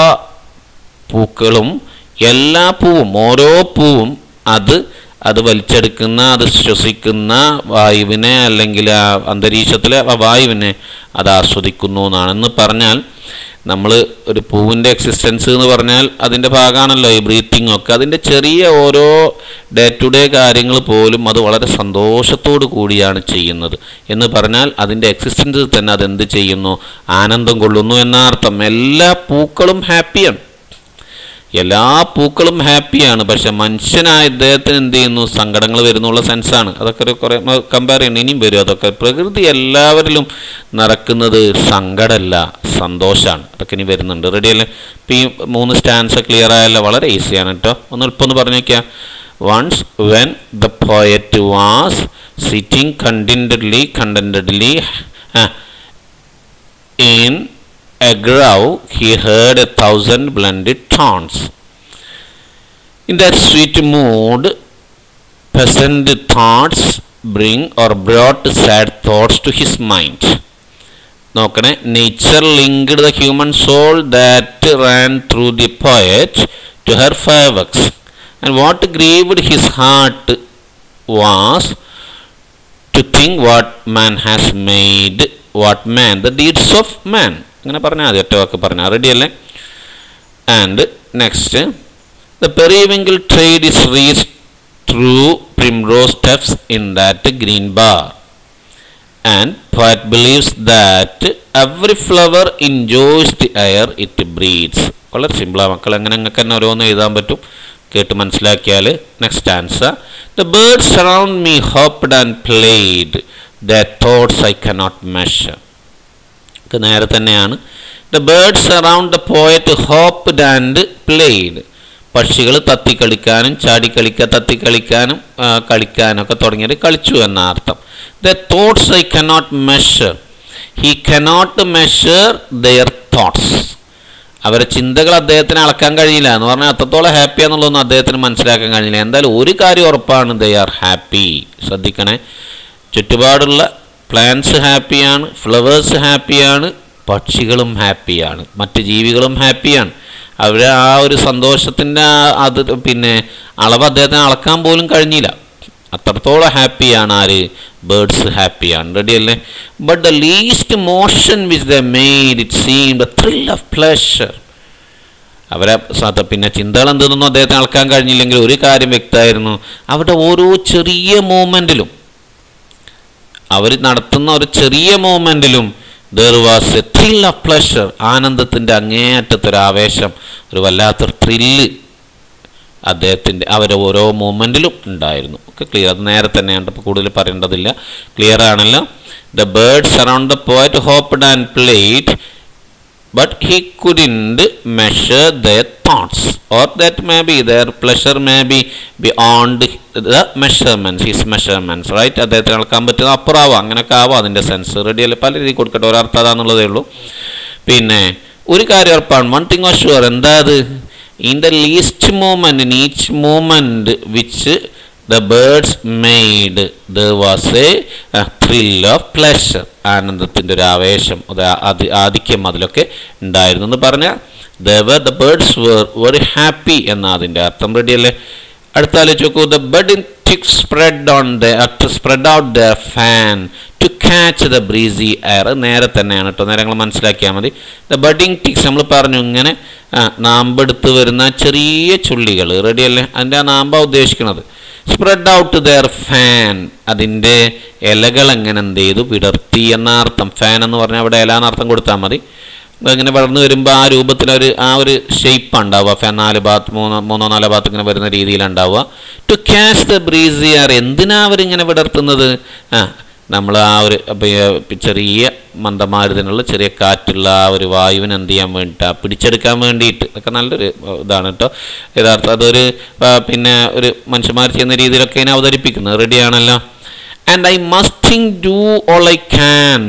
പൂക്കളും എല്ലാ പൂവും ഓരോ പൂവും അത് അത് വലിച്ചെടുക്കുന്ന അത് ശ്വസിക്കുന്ന വായുവിനെ അല്ലെങ്കിൽ ആ അന്തരീക്ഷത്തിലെ ആ വായുവിനെ അത് ആസ്വദിക്കുന്നു എന്നാണെന്ന് പറഞ്ഞാൽ നമ്മൾ ഒരു പൂവിൻ്റെ എക്സിസ്റ്റൻസ് എന്ന് പറഞ്ഞാൽ അതിൻ്റെ ഭാഗമാണല്ലോ ഈ ബ്രീത്തിങ് ഒക്കെ അതിൻ്റെ ചെറിയ ഓരോ ഡേ ടു ഡേ കാര്യങ്ങൾ പോലും അത് വളരെ സന്തോഷത്തോടു കൂടിയാണ് ചെയ്യുന്നത് എന്ന് പറഞ്ഞാൽ അതിൻ്റെ എക്സിസ്റ്റൻസിൽ തന്നെ അതെന്ത് ചെയ്യുന്നു ആനന്ദം കൊള്ളുന്നു എന്നർത്ഥം എല്ലാ പൂക്കളും ഹാപ്പിയാണ് എല്ലാ പൂക്കളും ഹാപ്പിയാണ് പക്ഷെ മനുഷ്യനായ ഇദ്ദേഹത്തിന് എന്ത് ചെയ്യുന്നു സങ്കടങ്ങൾ വരുന്നുള്ള സെൻസാണ് അതൊക്കെ ഒരു കുറേ കമ്പയർ ചെയ്യണം ഇനിയും വരും അതൊക്കെ പ്രകൃതി എല്ലാവരിലും നടക്കുന്നത് സങ്കടമല്ല സന്തോഷമാണ് അതൊക്കെ ഇനി വരുന്നുണ്ട് റെഡി അല്ലേ ഇപ്പം ഈ മൂന്ന് സ്റ്റാൻസ് ക്ലിയർ ആയല്ലോ വളരെ ഈസിയാണ് കേട്ടോ ഒന്ന് എളുപ്പം ഒന്ന് പറഞ്ഞു നോക്കിയാൽ once when the poet was sitting contentedly contentedly in a grove he heard a thousand blended tones. In that sweet mood, pleasant thoughts bring or brought sad thoughts to his mind. നോക്കണേ nature linked the human soul that ran through the poet to her fair works and what grieved his heart was to think what man has made what man the deeds of man അങ്ങനെ പറഞ്ഞാൽ മതി ഒറ്റ വാക്ക് പറഞ്ഞാൽ ready അല്ലേ and next the periwinkle trailed its wreaths through primrose steps in that green bower and poet believes that every flower enjoys the air it breathes വളരെ സിമ്പിളാണ് മക്കൾ എങ്ങനെ നിങ്ങൾക്ക് തന്നെ ഓരോന്ന് എഴുതാൻ പറ്റും കേട്ട് മനസ്സിലാക്കിയാൽ next answer the birds around me hopped and played the thoughts I cannot measure ഇത് നേരെ തന്നെയാണ് the birds around the poet hopped and played പക്ഷികൾ തത്തിക്കളിക്കാനും ചാടിക്കളിക്കുക തത്തിക്കളിക്കാനും ആ, കളിക്കാനൊക്കെ തുടങ്ങിയത് കളിച്ചു എന്ന അർത്ഥം the thoughts I cannot measure he cannot measure their thoughts അവരെ ചിന്തകൾ അദ്ദേഹത്തിന് അളക്കാൻ കഴിയില്ല എന്ന് പറഞ്ഞാൽ അത്രത്തോളം ഹാപ്പി എന്നുള്ളതൊന്നും അദ്ദേഹത്തിന് മനസ്സിലാക്കാൻ കഴിഞ്ഞില്ല എന്തായാലും ഒരു കാര്യം ഉറപ്പാണ് ദേ ആർ ഹാപ്പി ശ്രദ്ധിക്കണേ ചുറ്റുപാടുള്ള പ്ലാന്റ്സ് ഹാപ്പിയാണ് ഫ്ലവേഴ്സ് ഹാപ്പിയാണ് പക്ഷികളും ഹാപ്പിയാണ് മറ്റ് ജീവികളും ഹാപ്പിയാണ് അവരെ ആ ഒരു സന്തോഷത്തിൻ്റെ അത് പിന്നെ അളവ് അദ്ദേഹത്തിന് അളക്കാൻ പോലും കഴിഞ്ഞില്ല അത്രത്തോളം ഹാപ്പിയാണ് ആര് ബേർഡ്സ് ഹാപ്പിയാണ് റെഡി അല്ലേ but the least motion which they made it seem the thrill of pleasure അവരെ സ- പിന്നെ ചിന്തകൾ എന്തെന്നൊന്നും അദ്ദേഹത്തിന് അളക്കാൻ കഴിഞ്ഞില്ലെങ്കിൽ ഒരു കാര്യം വ്യക്തമായിരുന്നു അവരുടെ ഓരോ ചെറിയ മൂമെൻറ്റിലും അവർ നടത്തുന്ന ഒരു ചെറിയ മൂമെൻറ്റിലും there was a thrill of pleasure ആനന്ദത്തിൻ്റെ അങ്ങേയറ്റത്തൊരു ആവേശം ഒരു വല്ലാത്തൊരു ത്രില്ല് അദ്ദേഹത്തിൻ്റെ അവരെ ഓരോ മൂമെൻറ്റിലും ഉണ്ടായിരുന്നു ഒക്കെ ക്ലിയർ അത് നേരെ തന്നെയാണ് ഇപ്പോൾ കൂടുതൽ പറയേണ്ടതില്ല ക്ലിയർ ആണല്ലോ the birds around the poet hopped and played but he couldn't measure their thoughts or that may be their pleasure may be beyond the measurements his measurements right അദ്ദേഹത്തിന് അളക്കാൻ പറ്റുന്ന അപ്പുറമാവാം അങ്ങനെയൊക്കെ ആവാം അതിൻ്റെ സെൻസ് റെഡി അല്ലേ പല രീതിയിൽ കൊടുക്കട്ടെ ഒരർത്ഥം അതാന്നുള്ളതേ ഉള്ളൂ പിന്നെ ഒരു കാര്യം ഉറപ്പാണ് വൺ തിങ് വാസ് ഷുവർ എന്താ അത് in the least moment in each moment which the birds made the was a thrill of pleasure ആനന്ദത്തിൻ്റെ ഒരു ആവേശം അത് ആദി ആധിക്യം അതിലൊക്കെ ഉണ്ടായിരുന്നു എന്ന് പറഞ്ഞാൽ there the birds were very happy എന്ന അതിൻ്റെ അർത്ഥം റെഡി അല്ലേ അടുത്ത ആലോചിച്ച് നോക്കൂ the bud in thick spread on the spread out the fan to catch the breezy air നേരെ തന്നെയാണ് കേട്ടോ നേരെ നിങ്ങൾ മനസ്സിലാക്കിയാൽ മതി ദ ബഡിങ് ടിക്സ് നമ്മൾ പറഞ്ഞു ഇങ്ങനെ ആ, നാമ്പെടുത്ത് വരുന്ന ചെറിയ ചുള്ളികൾ റെഡി അല്ലേ അതിൻ്റെ ആ നാമ്പ ഉദ്ദേശിക്കുന്നത് സ്പ്രെഡ് ഔട്ട് ദർ ഫാൻ അതിൻ്റെ ഇലകൾ എങ്ങനെ എന്ത് ചെയ്തു വിടർത്തി എന്ന അർത്ഥം ഫാൻ എന്ന് പറഞ്ഞാൽ അവിടെ ഇല എന്നർത്ഥം കൊടുത്താൽ മതി ഇങ്ങനെ വളർന്നു വരുമ്പോൾ ആ രൂപത്തിലൊരു ആ ഒരു ഷേപ്പ് ഉണ്ടാവുക ഫാൻ നാല് ഭാഗത്ത് മൂന്നോ മൂന്നോ നാലോ ഭാഗത്ത് ഇങ്ങനെ വരുന്ന രീതിയിലുണ്ടാവുക ടു ക്യാച്ച് ദ ബ്രീസിയർ എന്തിനാ അവരിങ്ങനെ വിടർത്തുന്നത് ആ നമ്മൾ ആ ഒരു അപ്പൊ ഈ ചെറിയ മന്ദമാരുതനുള്ള ചെറിയ കാറ്റുള്ള ആ ഒരു വായുവിനെ എന്ത് ചെയ്യാൻ വേണ്ടിയിട്ടാണ് പിടിച്ചെടുക്കാൻ വേണ്ടിയിട്ട് ഇതൊക്കെ നല്ലൊരു ഏർ, ഇതാണ് കേട്ടോ യഥാർത്ഥം അതൊരു ആ, പിന്നെ ഒരു മനുഷ്യന്മാർ ചെയ്യുന്ന രീതിയിലൊക്കെ ഇതിനെ അവതരിപ്പിക്കുന്നത് റെഡിയാണല്ലോ and I must think do all I can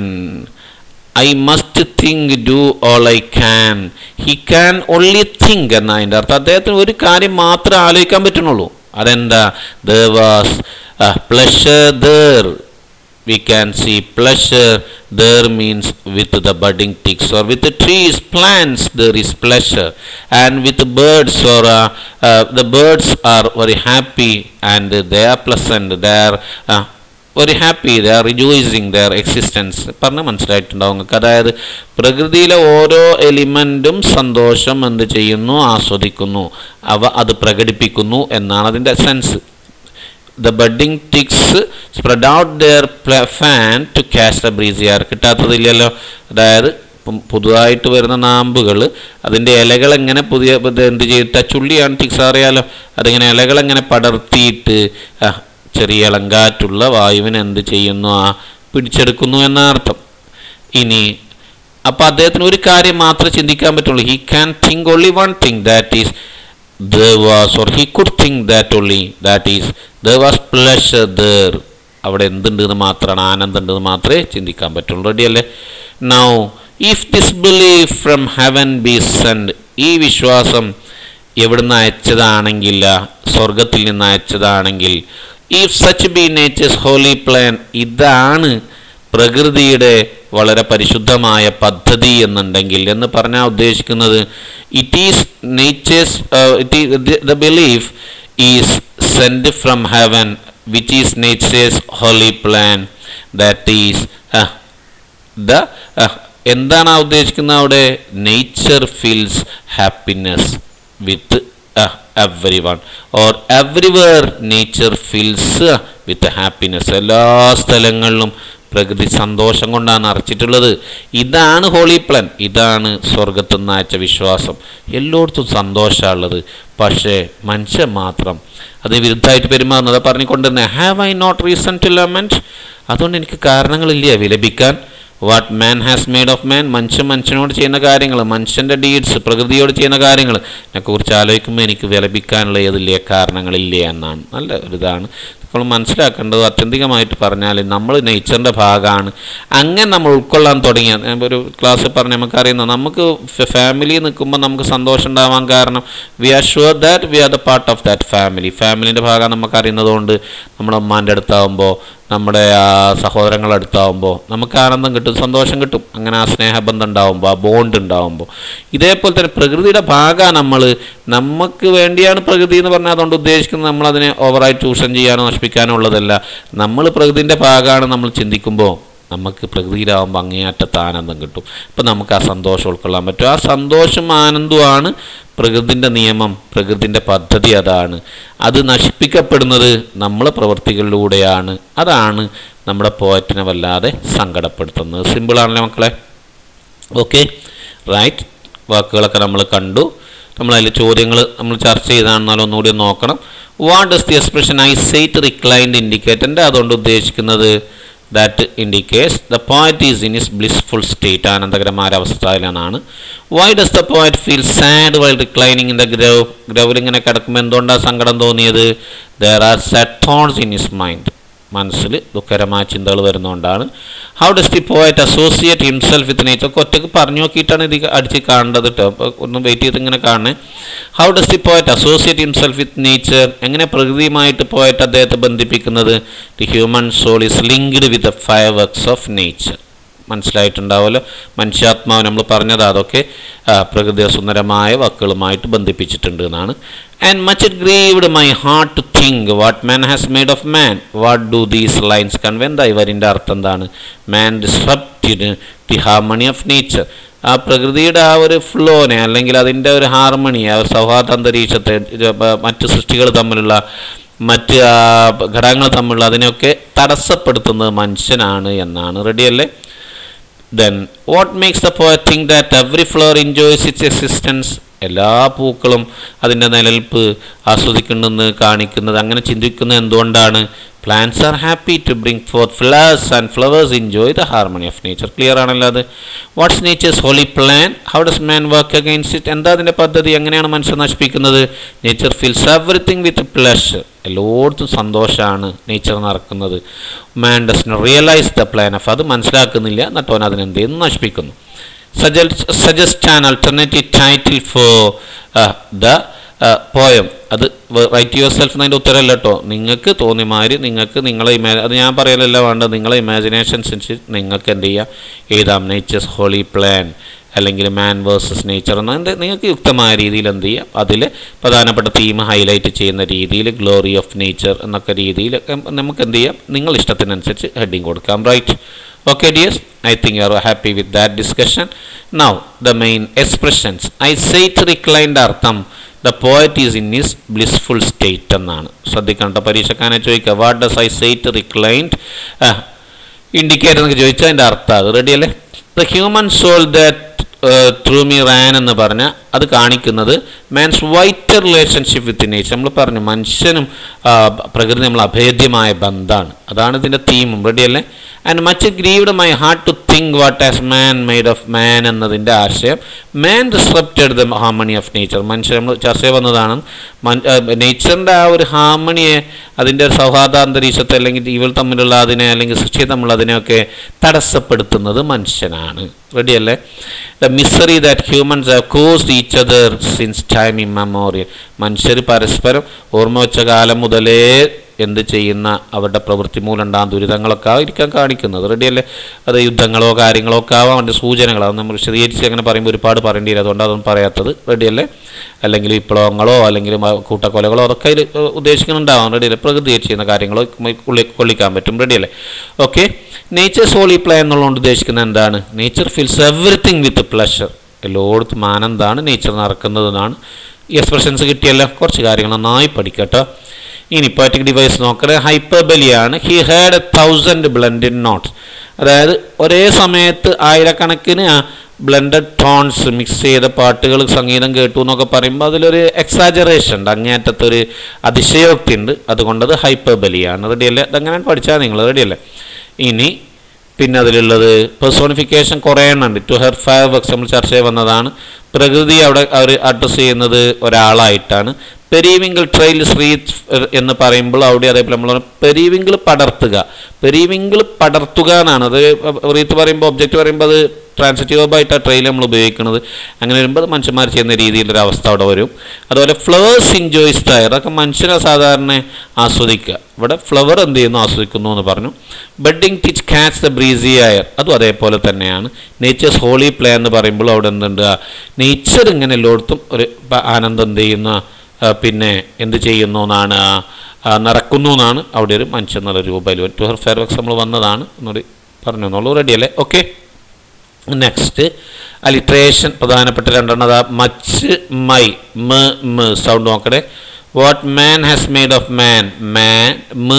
I must think do all I can he can only think എന്ന അതിൻ്റെ അർത്ഥം അദ്ദേഹത്തിന് ഒരു കാര്യം മാത്രമേ ആലോചിക്കാൻ പറ്റുന്നുള്ളൂ അതെന്താ the was pleasure there we can see pleasure there means with the budding ticks or with the trees plants there is pleasure and with the birds or uh, uh, the birds are very happy and they are pleasant they are uh, very happy they are rejoicing their existence പറഞ്ഞ് മനസ്സിലായിട്ടുണ്ടാവും നിങ്ങൾക്ക് അതായത് പ്രകൃതിയിലെ ഓരോ എലിമെൻറ്റും സന്തോഷം എന്ത് ചെയ്യുന്നു ആസ്വദിക്കുന്നു അവ അത് പ്രകടിപ്പിക്കുന്നു എന്നാണ് അതിൻ്റെ sense the budding twigs spread out their fan to catch the breezy air കിട്ടാത്തതില്ലല്ലോ അതായത് ഇപ്പം പുതുതായിട്ട് വരുന്ന നാമ്പുകൾ അതിൻ്റെ ഇലകൾ എങ്ങനെ പുതിയ ഇത് എന്ത് ചെയ്തിട്ട് ചുള്ളിയാണ് ടിക്സ് അറിയാലോ അതിങ്ങനെ ഇലകൾ എങ്ങനെ പടർത്തിയിട്ട് ആ, ചെറിയ ഇളങ്കാറ്റുള്ള വായുവിനെ എന്ത് ചെയ്യുന്നു ആ പിടിച്ചെടുക്കുന്നു എന്ന അർത്ഥം ഇനി അപ്പോൾ അദ്ദേഹത്തിന് ഒരു കാര്യം മാത്രമേ ചിന്തിക്കാൻ പറ്റുള്ളൂ he can think only one thing that is there was or he could think that only that is there was pleasure there അവിടെ എന്തുണ്ടെന്ന് മാത്രമാണ് ആനന്ദം ഉണ്ടെന്ന് മാത്രമേ ചിന്തിക്കാൻ പറ്റുള്ളൂ റെഡി അല്ലേ now if this believe from heaven be send ഈ വിശ്വാസം എവിടുന്ന് അയച്ചതാണെങ്കിൽ സ്വർഗത്തിൽ നിന്ന് അയച്ചതാണെങ്കിൽ if such be nature's holy plan ഇതാണ് പ്രകൃതിയുടെ വളരെ പരിശുദ്ധമായ പദ്ധതി എന്നുണ്ടെങ്കിൽ എന്ന് പറഞ്ഞാൽ ഉദ്ദേശിക്കുന്നത് it is nature's the belief is send from heaven which is nature's holy plan that is the എന്താണ് ആ ഉദ്ദേശിക്കുന്നത് അവിടെ nature feels happiness with every one or everywhere nature feels with happiness എല്ലാ സ്ഥലങ്ങളിലും പ്രകൃതി സന്തോഷം കൊണ്ടാണ് അറച്ചിട്ടുള്ളത് ഇതാണ് ഹോളി പ്ലാൻ ഇതാണ് സ്വർഗത്തു നിന്ന് അയച്ച വിശ്വാസം എല്ലായിടത്തും സന്തോഷമുള്ളത് പക്ഷേ മനുഷ്യൻ മാത്രം അത് വിരുദ്ധമായിട്ട് പെരുമാറുന്നത് പറഞ്ഞുകൊണ്ട് തന്നെ have I not reason to lament അതുകൊണ്ട് എനിക്ക് കാരണങ്ങളില്ല വിലപിക്കാൻ what man has made of man മനുഷ്യൻ മനുഷ്യനോട് ചെയ്യുന്ന കാര്യങ്ങൾ മനുഷ്യൻ്റെ ഡീഡ്സ് പ്രകൃതിയോട് ചെയ്യുന്ന കാര്യങ്ങൾ കുറിച്ച് ആലോചിക്കുമ്പോൾ എനിക്ക് വിലപിക്കാനുള്ള ഏതില്ലേ കാരണങ്ങളില്ല എന്നാണ് നല്ല ഒരു ഇതാണ് നമ്മൾ മനസ്സിലാക്കേണ്ടത് അത്യന്തികമായിട്ട് പറഞ്ഞാൽ നമ്മൾ നേച്ചറിൻ്റെ ഭാഗമാണ് അങ്ങനെ നമ്മൾ ഉൾക്കൊള്ളാൻ തുടങ്ങിയ ഞാൻ ഒരു ക്ലാസ്സിൽ പറഞ്ഞ് നമുക്കറിയുന്ന നമുക്ക് ഫാമിലി നിൽക്കുമ്പോൾ നമുക്ക് സന്തോഷം ഉണ്ടാവാൻ കാരണം we are sure that we are the part of that family ഫാമിലിൻ്റെ ഭാഗം നമുക്ക് അറിയുന്നതുകൊണ്ട് നമ്മുടെ ഉമ്മാൻ്റെ അടുത്താവുമ്പോൾ നമ്മുടെ ആ സഹോദരങ്ങളുടെ അടുത്താവുമ്പോൾ നമുക്ക് ആനന്ദം കിട്ടും സന്തോഷം കിട്ടും അങ്ങനെ ആ സ്നേഹബന്ധം ഉണ്ടാവുമ്പോൾ ആ ബോണ്ട് ഉണ്ടാവുമ്പോൾ ഇതേപോലെ തന്നെ പ്രകൃതിയുടെ ഭാഗമാണ് നമ്മൾ നമുക്ക് വേണ്ടിയാണ് പ്രകൃതി എന്ന് പറഞ്ഞാൽ അതുകൊണ്ട് ഉദ്ദേശിക്കുന്നത് നമ്മളതിനെ ഓവറായി ചൂഷണം ചെയ്യാനോ നശിപ്പിക്കാനോ ഉള്ളതല്ല നമ്മൾ പ്രകൃതിൻ്റെ ഭാഗമാണ് നമ്മൾ ചിന്തിക്കുമ്പോൾ നമുക്ക് പ്രകൃതിയിലാവുമ്പോൾ അങ്ങേയറ്റത്ത് ആനന്ദം കിട്ടും അപ്പം നമുക്ക് ആ സന്തോഷം ഉൾക്കൊള്ളാൻ പറ്റും ആ സന്തോഷം ആനന്ദമാണ് പ്രകൃതിൻ്റെ നിയമം പ്രകൃതിൻ്റെ പദ്ധതി അതാണ് അത് നശിപ്പിക്കപ്പെടുന്നത് നമ്മളെ പ്രവൃത്തികളിലൂടെയാണ് അതാണ് നമ്മുടെ പോയറ്റിനെ വല്ലാതെ സങ്കടപ്പെടുത്തുന്നത് സിമ്പിളാണല്ലേ മക്കളെ ഓക്കെ റൈറ്റ് വാക്കുകളൊക്കെ നമ്മൾ കണ്ടു നമ്മളതിൽ ചോദ്യങ്ങൾ നമ്മൾ ചർച്ച ചെയ്താണെന്നാലും ഒന്നുകൂടി നോക്കണം what does the expression I sat reclined ഇൻഡിക്കേറ്റൻ്റെ അതുകൊണ്ട് ഉദ്ദേശിക്കുന്നത് that indicates the poet is in his blissful state ആനന്ദകരമായ അവസ്ഥയിലാണ് why does the poet feel sad while reclining in the grove ഗ്രവിൽ ഇങ്ങനെ കിടക്കുമ്പോൾ എന്തുകൊണ്ടാണ് സങ്കടം തോന്നിയത് there are sad thoughts in his mind മനസ്സിൽ ദുഃഖകരമായ ചിന്തകൾ വരുന്നതുകൊണ്ടാണ് how does the poet associate himself with nature ഒക്കെ ഒറ്റക്ക് പറഞ്ഞു നോക്കിയിട്ടാണ് ഇത് അടിച്ച് കാണേണ്ടത് കേട്ടോ അപ്പോൾ ഒന്ന് വെയിറ്റ് ചെയ്ത് ഇങ്ങനെ കാണണേ how does the poet associate himself with nature എങ്ങനെ പ്രകൃതിയുമായിട്ട് പോയറ്റ് അദ്ദേഹത്തെ ബന്ധിപ്പിക്കുന്നത് the human soul is linked with the fair works of nature മനസ്സിലായിട്ടുണ്ടാവുമല്ലോ മനുഷ്യാത്മാവ് നമ്മൾ പറഞ്ഞത് അതൊക്കെ പ്രകൃതി സുന്ദരമായ വാക്കുകളുമായിട്ട് ബന്ധിപ്പിച്ചിട്ടുണ്ട് എന്നാണ് and much it grieved my heart to think what man has made of man what do these lines convey എന്താ ഇവരിൻ്റെ അർത്ഥം എന്താണ് man disrupted the harmony of nature ആ പ്രകൃതിയുടെ ആ ഒരു ഫ്ലോനെ അല്ലെങ്കിൽ അതിൻ്റെ ഒരു ഹാർമണി ആ ഒരു സൗഹാർദ്ദ അന്തരീക്ഷത്തെ മറ്റ് സൃഷ്ടികൾ തമ്മിലുള്ള മറ്റ് ഘടകങ്ങൾ തമ്മിലുള്ള അതിനെയൊക്കെ തടസ്സപ്പെടുത്തുന്നത് മനുഷ്യനാണ് എന്നാണ് റെഡിയല്ലേ then what makes the poet think that every flower enjoys its existence എല്ലാ പൂക്കളും അതിൻ്റെ നിലനിൽപ്പ് ആസ്വദിക്കുന്നെന്ന് കാണിക്കുന്നത് അങ്ങനെ ചിന്തിക്കുന്നത് എന്തുകൊണ്ടാണ് plants are happy to bring forth flowers and flowers enjoy the harmony of nature clear ആണല്ലോ അത് what's nature's holy plan how does man work against it എന്താ അതിൻ്റെ പദ്ധതി എങ്ങനെയാണ് മനുഷ്യൻ നശിപ്പിക്കുന്നത് nature feels everything with pleasure എല്ലായിടത്തും സന്തോഷമാണ് നേച്ചർ നടക്കുന്നത് man does realise the plan of അത് മനസ്സിലാക്കുന്നില്ല എന്നിട്ട് അവൻ അതിനെന്ത് ചെയ്യുന്നു നശിപ്പിക്കുന്നു suggest an alternative title for the poem അത് റൈറ്റ് യുവർ സെൽഫ് എന്നതിൻ്റെ ഉത്തരമല്ല കേട്ടോ നിങ്ങൾക്ക് തോന്നിമാതിരി നിങ്ങൾക്ക് നിങ്ങളെ ഇമാ അത് ഞാൻ പറയലല്ല വേണ്ട നിങ്ങളെ ഇമാജിനേഷൻ അനുസരിച്ച് നിങ്ങൾക്ക് എന്ത് ചെയ്യാം എഴുതാം നേച്ചേഴ്സ് ഹോളി പ്ലാൻ അല്ലെങ്കിൽ മാൻ വേഴ്സസ് നേച്ചർ എന്ന എന്ത് നിങ്ങൾക്ക് യുക്തമായ രീതിയിൽ എന്ത് ചെയ്യാം അതിൽ പ്രധാനപ്പെട്ട തീം ഹൈലൈറ്റ് ചെയ്യുന്ന രീതിയിൽ ഗ്ലോറി ഓഫ് നേച്ചർ എന്നൊക്കെ രീതിയിൽ നമുക്ക് എന്ത് ചെയ്യാം നിങ്ങൾ ഇഷ്ടത്തിനനുസരിച്ച് ഹെഡിങ് കൊടുക്കാം right okay dears i think you are happy with that discussion now the main expressions i say it reclined അർത്ഥം the poet is in his blissful state എന്നാണ് ശ്രദ്ധിക്കണ്ട പരീക്ഷക്കാനെ ചോദിക്കുക what does I sat reclined indicate എന്നൊക്കെ ചോദിച്ചാൽ അതിൻ്റെ അർത്ഥം അത് റെഡി അല്ലേ the human soul that through me ran എന്ന് പറഞ്ഞാൽ അത് കാണിക്കുന്നത് man's wider relationship with nature നമ്മൾ പറഞ്ഞു മനുഷ്യനും പ്രകൃതി നമ്മൾ അഭേദ്യമായ ബന്ധമാണ് അതാണ് ഇതിൻ്റെ തീമും റെഡി അല്ലേ and much grieved my heart to think what has man made of man എന്നതിൻ്റെ ആശയം man disrupted the harmony of nature മനുഷ്യർ നമ്മൾ ചർച്ച വന്നതാണ് നേച്ചറിൻ്റെ ആ ഒരു ഹാർമണിയെ അതിൻ്റെ ഒരു സൗഹാർദ്ദ അന്തരീക്ഷത്തെ അല്ലെങ്കിൽ ജീവികൾ തമ്മിലുള്ള അതിനെ അല്ലെങ്കിൽ സൃഷ്ടി തമ്മിലുള്ള അതിനെയൊക്കെ തടസ്സപ്പെടുത്തുന്നത് മനുഷ്യനാണ് റെഡി അല്ലേ the misery that humans have caused each other since time immemorial മനുഷ്യർ പരസ്പരം ഓർമ്മ വെച്ച കാലം മുതലേ എന്ത് ചെയ്യുന്ന അവരുടെ പ്രവൃത്തി മൂലം ഉണ്ടാകുന്ന ദുരിതങ്ങളൊക്കെ ആയിരിക്കാം കാണിക്കുന്നത് റെഡിയല്ലേ അത് യുദ്ധങ്ങളോ കാര്യങ്ങളോ ഒക്കെ ആവാം അതിൻ്റെ സൂചനകൾ അത് നമ്മൾ വിശദീകരിച്ച് അങ്ങനെ പറയുമ്പോൾ ഒരുപാട് പറയേണ്ടി വരും അതുകൊണ്ട് അതൊന്നും പറയാത്തത് റെഡിയല്ലേ അല്ലെങ്കിൽ വിപ്ലവങ്ങളോ അല്ലെങ്കിൽ മ- കൂട്ടക്കൊലകളോ അതൊക്കെ അതിൽ ഉദ്ദേശിക്കുന്നുണ്ടാവാം റെഡിയല്ലേ പ്രകൃതി ചെയ്യുന്ന കാര്യങ്ങളോ ഉള്ളി കൊള്ളിക്കാൻ പറ്റും റെഡിയല്ലേ ഓക്കെ നേച്ചർ സോളി പ്ലേ എന്നുള്ളതുകൊണ്ട് ഉദ്ദേശിക്കുന്നത് എന്താണ് nature feels everything with pleasure എല്ലായിടത്തും ആനന്ദമാണ് നേച്ചർ നടക്കുന്നതെന്നാണ് ഈ എക്സ്പ്രഷൻസ് കിട്ടിയല്ലോ കുറച്ച് കാര്യങ്ങൾ നന്നായി പഠിക്കട്ടോ ഇനി പോയറ്റിക് ഡിവൈസ് നോക്കണേ ഹൈപ്പർബലിയാണ് he had a thousand blended notes അതായത് ഒരേ സമയത്ത് ആയിരക്കണക്കിന് ബ്ലെൻഡഡ് ടോൺസ് മിക്സ് ചെയ്ത പാട്ടുകൾ സംഗീതം കേട്ടു എന്നൊക്കെ പറയുമ്പോൾ അതിലൊരു എക്സാജറേഷൻ ഉണ്ട് അങ്ങേറ്റത്തൊരു അതിശയോക്തി ഉണ്ട് അതുകൊണ്ടത് ഹൈപ്പർബലിയാണ് റെഡിയല്ലേ അതങ്ങനെ പഠിച്ചാൽ നിങ്ങൾ റെഡിയല്ലേ ഇനി പിന്നെ അതിലുള്ളത് പെർസോണിഫിക്കേഷൻ കുറേ എണ്ണം ഉണ്ട് ടു ഹെർ ഫയർ വർക്സ് നമ്മൾ ചർച്ച ചെയ്ത് വന്നതാണ് പ്രകൃതി അവിടെ അവർ അഡ്രസ്സ് ചെയ്യുന്നത് ഒരാളായിട്ടാണ് പെരീവിങ്കിൾ ട്രെയിൽ സ്ട്രീറ്റ് എന്ന് പറയുമ്പോൾ അവിടെ അതേപോലെ നമ്മൾ പെരീവിങ്കിൾ പടർത്തുക പെരീവിങ്കിൾ പടർത്തുക എന്നാണ് അത് റീത്ത് പറയുമ്പോൾ ഒബ്ജക്റ്റ് പറയുമ്പോൾ അത് ട്രാൻസിറ്റീവ് ആയിട്ട് ട്രെയിൽ നമ്മൾ ഉപയോഗിക്കുന്നത് അങ്ങനെ വരുമ്പോൾ അത് മനുഷ്യന്മാർ ചെയ്യുന്ന രീതിയിലൊരു അവസ്ഥ അവിടെ വരും അതുപോലെ ഫ്ലവേഴ്സ് ഇൻജോയ്സ് ടയർ അതൊക്കെ മനുഷ്യനെ സാധാരണ ആസ്വദിക്കുക ഇവിടെ ഫ്ലവർ എന്ത് ചെയ്യുന്നു ആസ്വദിക്കുന്നു എന്ന് പറഞ്ഞു budding twigs catch the breezy air അതും അതേപോലെ തന്നെയാണ് നേച്ചേഴ്സ് ഹോളി പ്ലേ എന്ന് പറയുമ്പോൾ അവിടെ എന്തുണ്ട് നേച്ചർ ഇങ്ങനെ എല്ലായിടത്തും ഒരു പ- ആനന്ദം എന്ത് ചെയ്യുന്ന ആ, പിന്നെ എന്ത് ചെയ്യുന്നു എന്നാണ് ആ, നടക്കുന്നു എന്നാണ് അവിടെ ഒരു മനുഷ്യൻ എന്നുള്ള രൂപയിൽ ടു ഹർ ഫെയർ വക്സ് നമ്മൾ വന്നതാണ് എന്നോട് പറഞ്ഞു എന്നുള്ളൂ റെഡി അല്ലേ ഓക്കെ നെക്സ്റ്റ് അലിട്രേഷൻ പ്രധാനപ്പെട്ട രണ്ടെണ്ണത് മച്ച് മൈ മ മ സൗണ്ട് നോക്കണേ what man has made of man man മ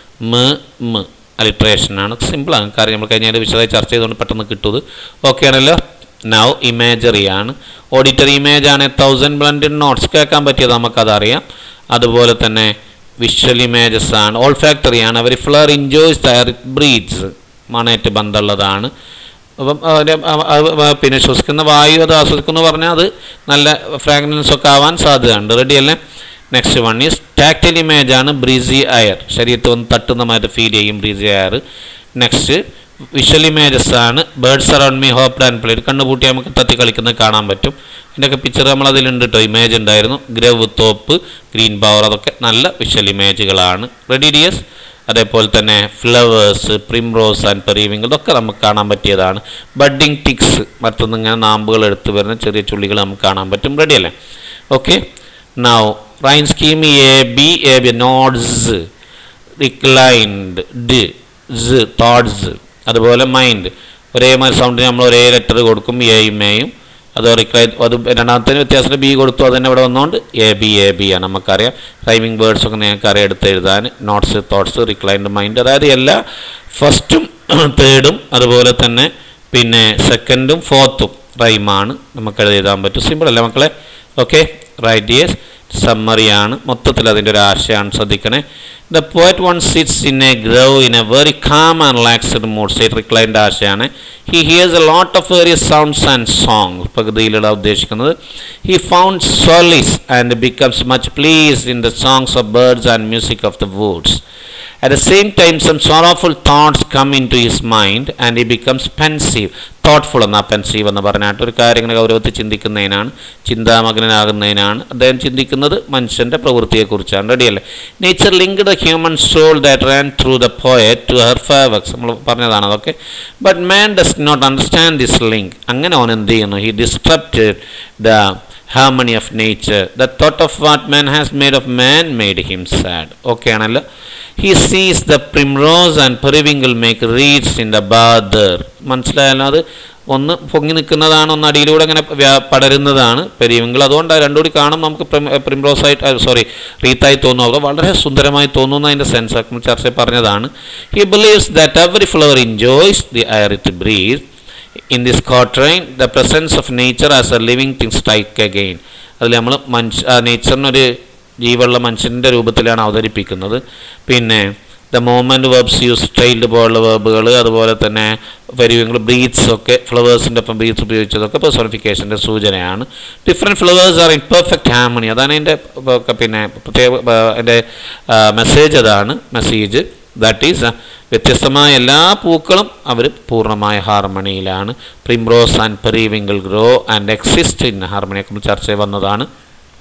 മ മ അലിട്രേഷൻ ആണ് സിമ്പിളാണ് കാര്യം നമ്മൾ കഴിഞ്ഞാൽ വിശദമായി ചർച്ച ചെയ്തുകൊണ്ട് പെട്ടെന്ന് കിട്ടുന്നത് ഓക്കെ ആണല്ലോ നൗ ഇമേജറി ആണ് ഓഡിറ്ററി ഇമേജ് ആണ് തൗസൻഡ് ബ്ലൻഡഡ് നോട്ട്സ് കേൾക്കാൻ പറ്റിയത് നമുക്കതറിയാം അതുപോലെ തന്നെ വിഷ്വൽ ഇമേജസ് ആണ് ഓൾ ഫാക്ടറി ആണ് അവർ flower enjoys the air it breathes മണേറ്റ് ബന്ധമുള്ളതാണ് അപ്പം അതിൻ്റെ അ- അ- അ- പിന്നെ ശ്വസിക്കുന്ന വായു അത് ആസ്വദിക്കുന്നു പറഞ്ഞാൽ അത് നല്ല ഫ്രാഗ്രൻസ് ഒക്കെ ആവാൻ സാധ്യതയുണ്ട് റെഡി അല്ലേ next one is tactile image ആണ് ബ്രീസി അയർ ശരീരത്തിൽ ഒന്ന് തട്ടുന്നമായിട്ട് ഫീൽ ചെയ്യും breezy air next visual images ആണ് birds around me hopped and played കണ്ണുപൂട്ടി നമുക്ക് തത്തി കളിക്കുന്നത് കാണാൻ പറ്റും ഇതിൻ്റെയൊക്കെ പിക്ചർ നമ്മൾ അതിലുണ്ട് കേട്ടോ ഇമേജ് ഉണ്ടായിരുന്നു ഗ്രവ് തോപ്പ് ഗ്രീൻ പവർ അതൊക്കെ നല്ല വിഷ്വൽ ഇമേജുകളാണ് റെഡി ഡിയസ് അതേപോലെ തന്നെ ഫ്ലവേഴ്സ് പ്രിംറോസ് ആൻഡ് പെറീവിംഗ് ഇതൊക്കെ നമുക്ക് കാണാൻ പറ്റിയതാണ് ബഡ്ഡിങ് ടിക്സ് മറ്റൊന്ന് ഇങ്ങനെ നാമ്പുകൾ എടുത്തു വരുന്ന ചെറിയ ചുള്ളികൾ നമുക്ക് കാണാൻ പറ്റും റെഡി അല്ലേ okay now rhyme scheme A B A B notes reclined these thoughts അതുപോലെ മൈൻഡ് ഒരേമാതിരി സൗണ്ടിന് നമ്മൾ ഒരേ ലെറ്റർ കൊടുക്കും എയും എയും അത് റിക്ലൈൻ അത് രണ്ടാമത്തെ വ്യത്യാസത്തിൽ ബി കൊടുത്തു അത് തന്നെ ഇവിടെ വന്നുകൊണ്ട് എ ബി എ ബി ആണ് നമുക്കറിയാം റൈമിംഗ് വേർഡ്സ് ഒക്കെ നിങ്ങൾക്ക് അറിയാം എടുത്ത് എഴുതാൻ നോട്ട്സ് തോട്ട്സ് റിക്ലൈൻഡ് മൈൻഡ് അതായത് എല്ലാ ഫസ്റ്റും തേർഡും അതുപോലെ തന്നെ പിന്നെ സെക്കൻഡും ഫോർത്തും റൈമാണ് നമുക്ക് എഴുതാൻ പറ്റും സിമ്പിൾ അല്ലേ മക്കളെ ഓക്കെ റൈറ്റ് യെസ് സമ്മറിയാണ് മൊത്തത്തിൽ അതിൻ്റെ ഒരു ആശയമാണ് ശ്രദ്ധിക്കണേ the poet one sits in a grove in a very calm and relaxed mood state റിക്ലൈൻ്റെ ആശയമാണ് he hears a lot of various sounds and song പകുതിയിലുള്ള ഉദ്ദേശിക്കുന്നത് he found solace and becomes much pleased in the songs of birds and music of the woods At the same time, some sorrowful thoughts come into his mind and he becomes pensive. Thoughtful എന്നാ pensive എന്ന് പറഞ്ഞാട്ട് ഒരു കാര്യങ്ങൾ ഗൗരവത്തിൽ ചിന്തിക്കുന്നതിനാണ് ചിന്താമഗ്നനാകുന്നതിനാണ് അദ്ദേഹം ചിന്തിക്കുന്നത് മനുഷ്യൻ്റെ പ്രവൃത്തിയെക്കുറിച്ചാണ് റെഡിയല്ലേ nature link the human soul that ran through the poet to her fair works നമ്മൾ പറഞ്ഞതാണ് അതൊക്കെ but man does not understand this link അങ്ങനെ അവൻ എന്ത് ചെയ്യുന്നു he disrupted the harmony of nature the thought of what man has made of man made him sad okay ആണല്ലോ he sees the primrose and periwinkle make wreaths in the bower മനസ്സിലായാലും അത് ഒന്ന് പൊങ്ങി നിൽക്കുന്നതാണ് ഒന്ന് അടിയിലൂടെ ഇങ്ങനെ വ്യാ- പടരുന്നതാണ് പെരിവിങ്കിൾ അതുകൊണ്ട് രണ്ടും കൂടി കാണും നമുക്ക് പ്രിംറോസ് ആയിട്ട് സോറി റീത്തായി തോന്നും അത് വളരെ സുന്ദരമായി തോന്നുന്ന അതിൻ്റെ സെൻസ് നമ്മൾ ചർച്ച പറഞ്ഞതാണ് he believes that every flower enjoys the air it breathe in this quatrain the presence of nature as a living thing strike again അതിൽ നമ്മൾ മനുഷ്യ നേച്ചറിനൊരു ജീവുള്ള മനുഷ്യൻ്റെ രൂപത്തിലാണ് അവതരിപ്പിക്കുന്നത് പിന്നെ the movement verbs use trailed പോലുള്ള വെർബുകൾ അതുപോലെ തന്നെ വരിവങ്ങൾ ബ്രീത്ത്സ് ഒക്കെ ഫ്ലവേഴ്സിൻ്റെ ഒപ്പം ബ്രീത്ത്സ് ഉപയോഗിച്ചതൊക്കെ പെർസോണിഫിക്കേഷൻ്റെ സൂചനയാണ് different flowers are in perfect harmony അതാണ് എൻ്റെ പിന്നെ പ്രത്യേക എൻ്റെ മെസ്സേജ് അതാണ് മെസ്സേജ് ദാറ്റ് ഈസ് വ്യത്യസ്തമായ എല്ലാ പൂക്കളും അവർ പൂർണ്ണമായ ഹാർമണിയിലാണ് primrose and periwinkle grow and exist in ഹാർമണിയൊക്കെ നമ്മൾ ചർച്ച ചെയ്ത് വന്നതാണ്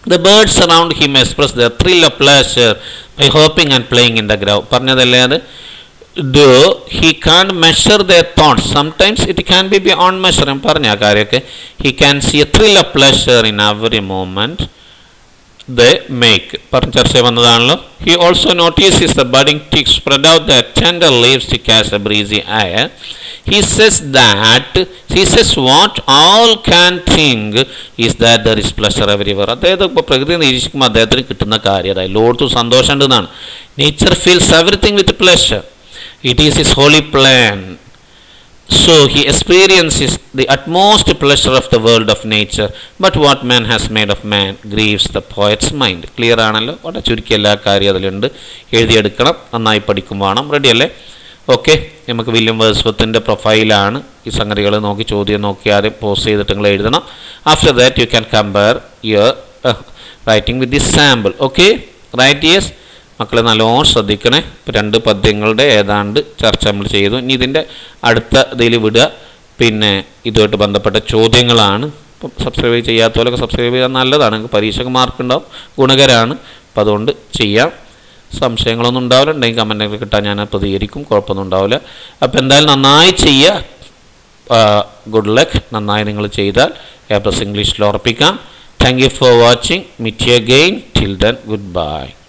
The birds around him express their thrill of pleasure by hopping and playing in the ground. പറഞ്ഞതല്ലേ അത് though he can't measure their thoughts sometimes it can be beyond measure ഞാൻ പറഞ്ഞ ആ കാര്യമൊക്കെ he can see a thrill of pleasure in every moment they make പറഞ്ഞ ചർച്ച വന്നതാണല്ലോ he also notices the budding ticks spread out their tender leaves to catch the breezy air he says that he says what all can think is that there is pleasure everywhere അദ്ദേഹത്തെ ഇപ്പോൾ പ്രകൃതി നിരീക്ഷിക്കുമ്പോൾ അദ്ദേഹത്തിന് കിട്ടുന്ന കാര്യം അതായത് ലോകത്തും സന്തോഷം ഉണ്ടെന്നാണ് nature feels everything with pleasure it is his holy plan So he experiences the utmost pleasure of the world of nature, but what man has made of man grieves the poet's mind. Clear ആണല്ലോ വളരെ ചുരുക്കി എല്ലാ കാര്യം അതിലുണ്ട് എഴുതിയെടുക്കണം നന്നായി പഠിക്കും വേണം ready അല്ലേ ഓക്കെ നമുക്ക് വില്യം വേഴ്സ്വത്തിൻ്റെ പ്രൊഫൈലാണ് ഈ സംഗതികൾ നോക്കി ചോദ്യം നോക്കി ആദ്യം പോസ്റ്റ് ചെയ്തിട്ട് നിങ്ങൾ എഴുതണം after that you can compare your writing with the sample okay right yes മക്കളെ നല്ലോണം ശ്രദ്ധിക്കണേ ഇപ്പം രണ്ട് പദ്യങ്ങളുടെ ഏതാണ്ട് ചർച്ച നമ്മൾ ചെയ്തു ഇനി ഇതിൻ്റെ അടുത്ത ഇതിൽ വിടുക പിന്നെ ഇതുമായിട്ട് ബന്ധപ്പെട്ട ചോദ്യങ്ങളാണ് ഇപ്പം സബ്സ്ക്രൈബ് ചെയ്യാത്തവരൊക്കെ സബ്സ്ക്രൈബ് ചെയ്യാൻ നല്ലതാണ് നിങ്ങൾക്ക് പരീക്ഷയ്ക്ക് മാർക്ക് ഉണ്ടാവും ഗുണകരമാണ് അപ്പം അതുകൊണ്ട് ചെയ്യാം സംശയങ്ങളൊന്നും ഉണ്ടാവില്ല ഉണ്ടെങ്കിൽ കമൻറ്റൊക്കെ കിട്ടാൻ ഞാൻ പ്രതികരിക്കും കുഴപ്പമൊന്നും ഉണ്ടാവില്ല അപ്പോൾ എന്തായാലും നന്നായി ചെയ്യുക ഗുഡ് ലക്ക് നന്നായി നിങ്ങൾ ചെയ്താൽ എ പ്ലസ് ഇംഗ്ലീഷിൽ ഉറപ്പിക്കാം thank you for watching meet you again till then good bye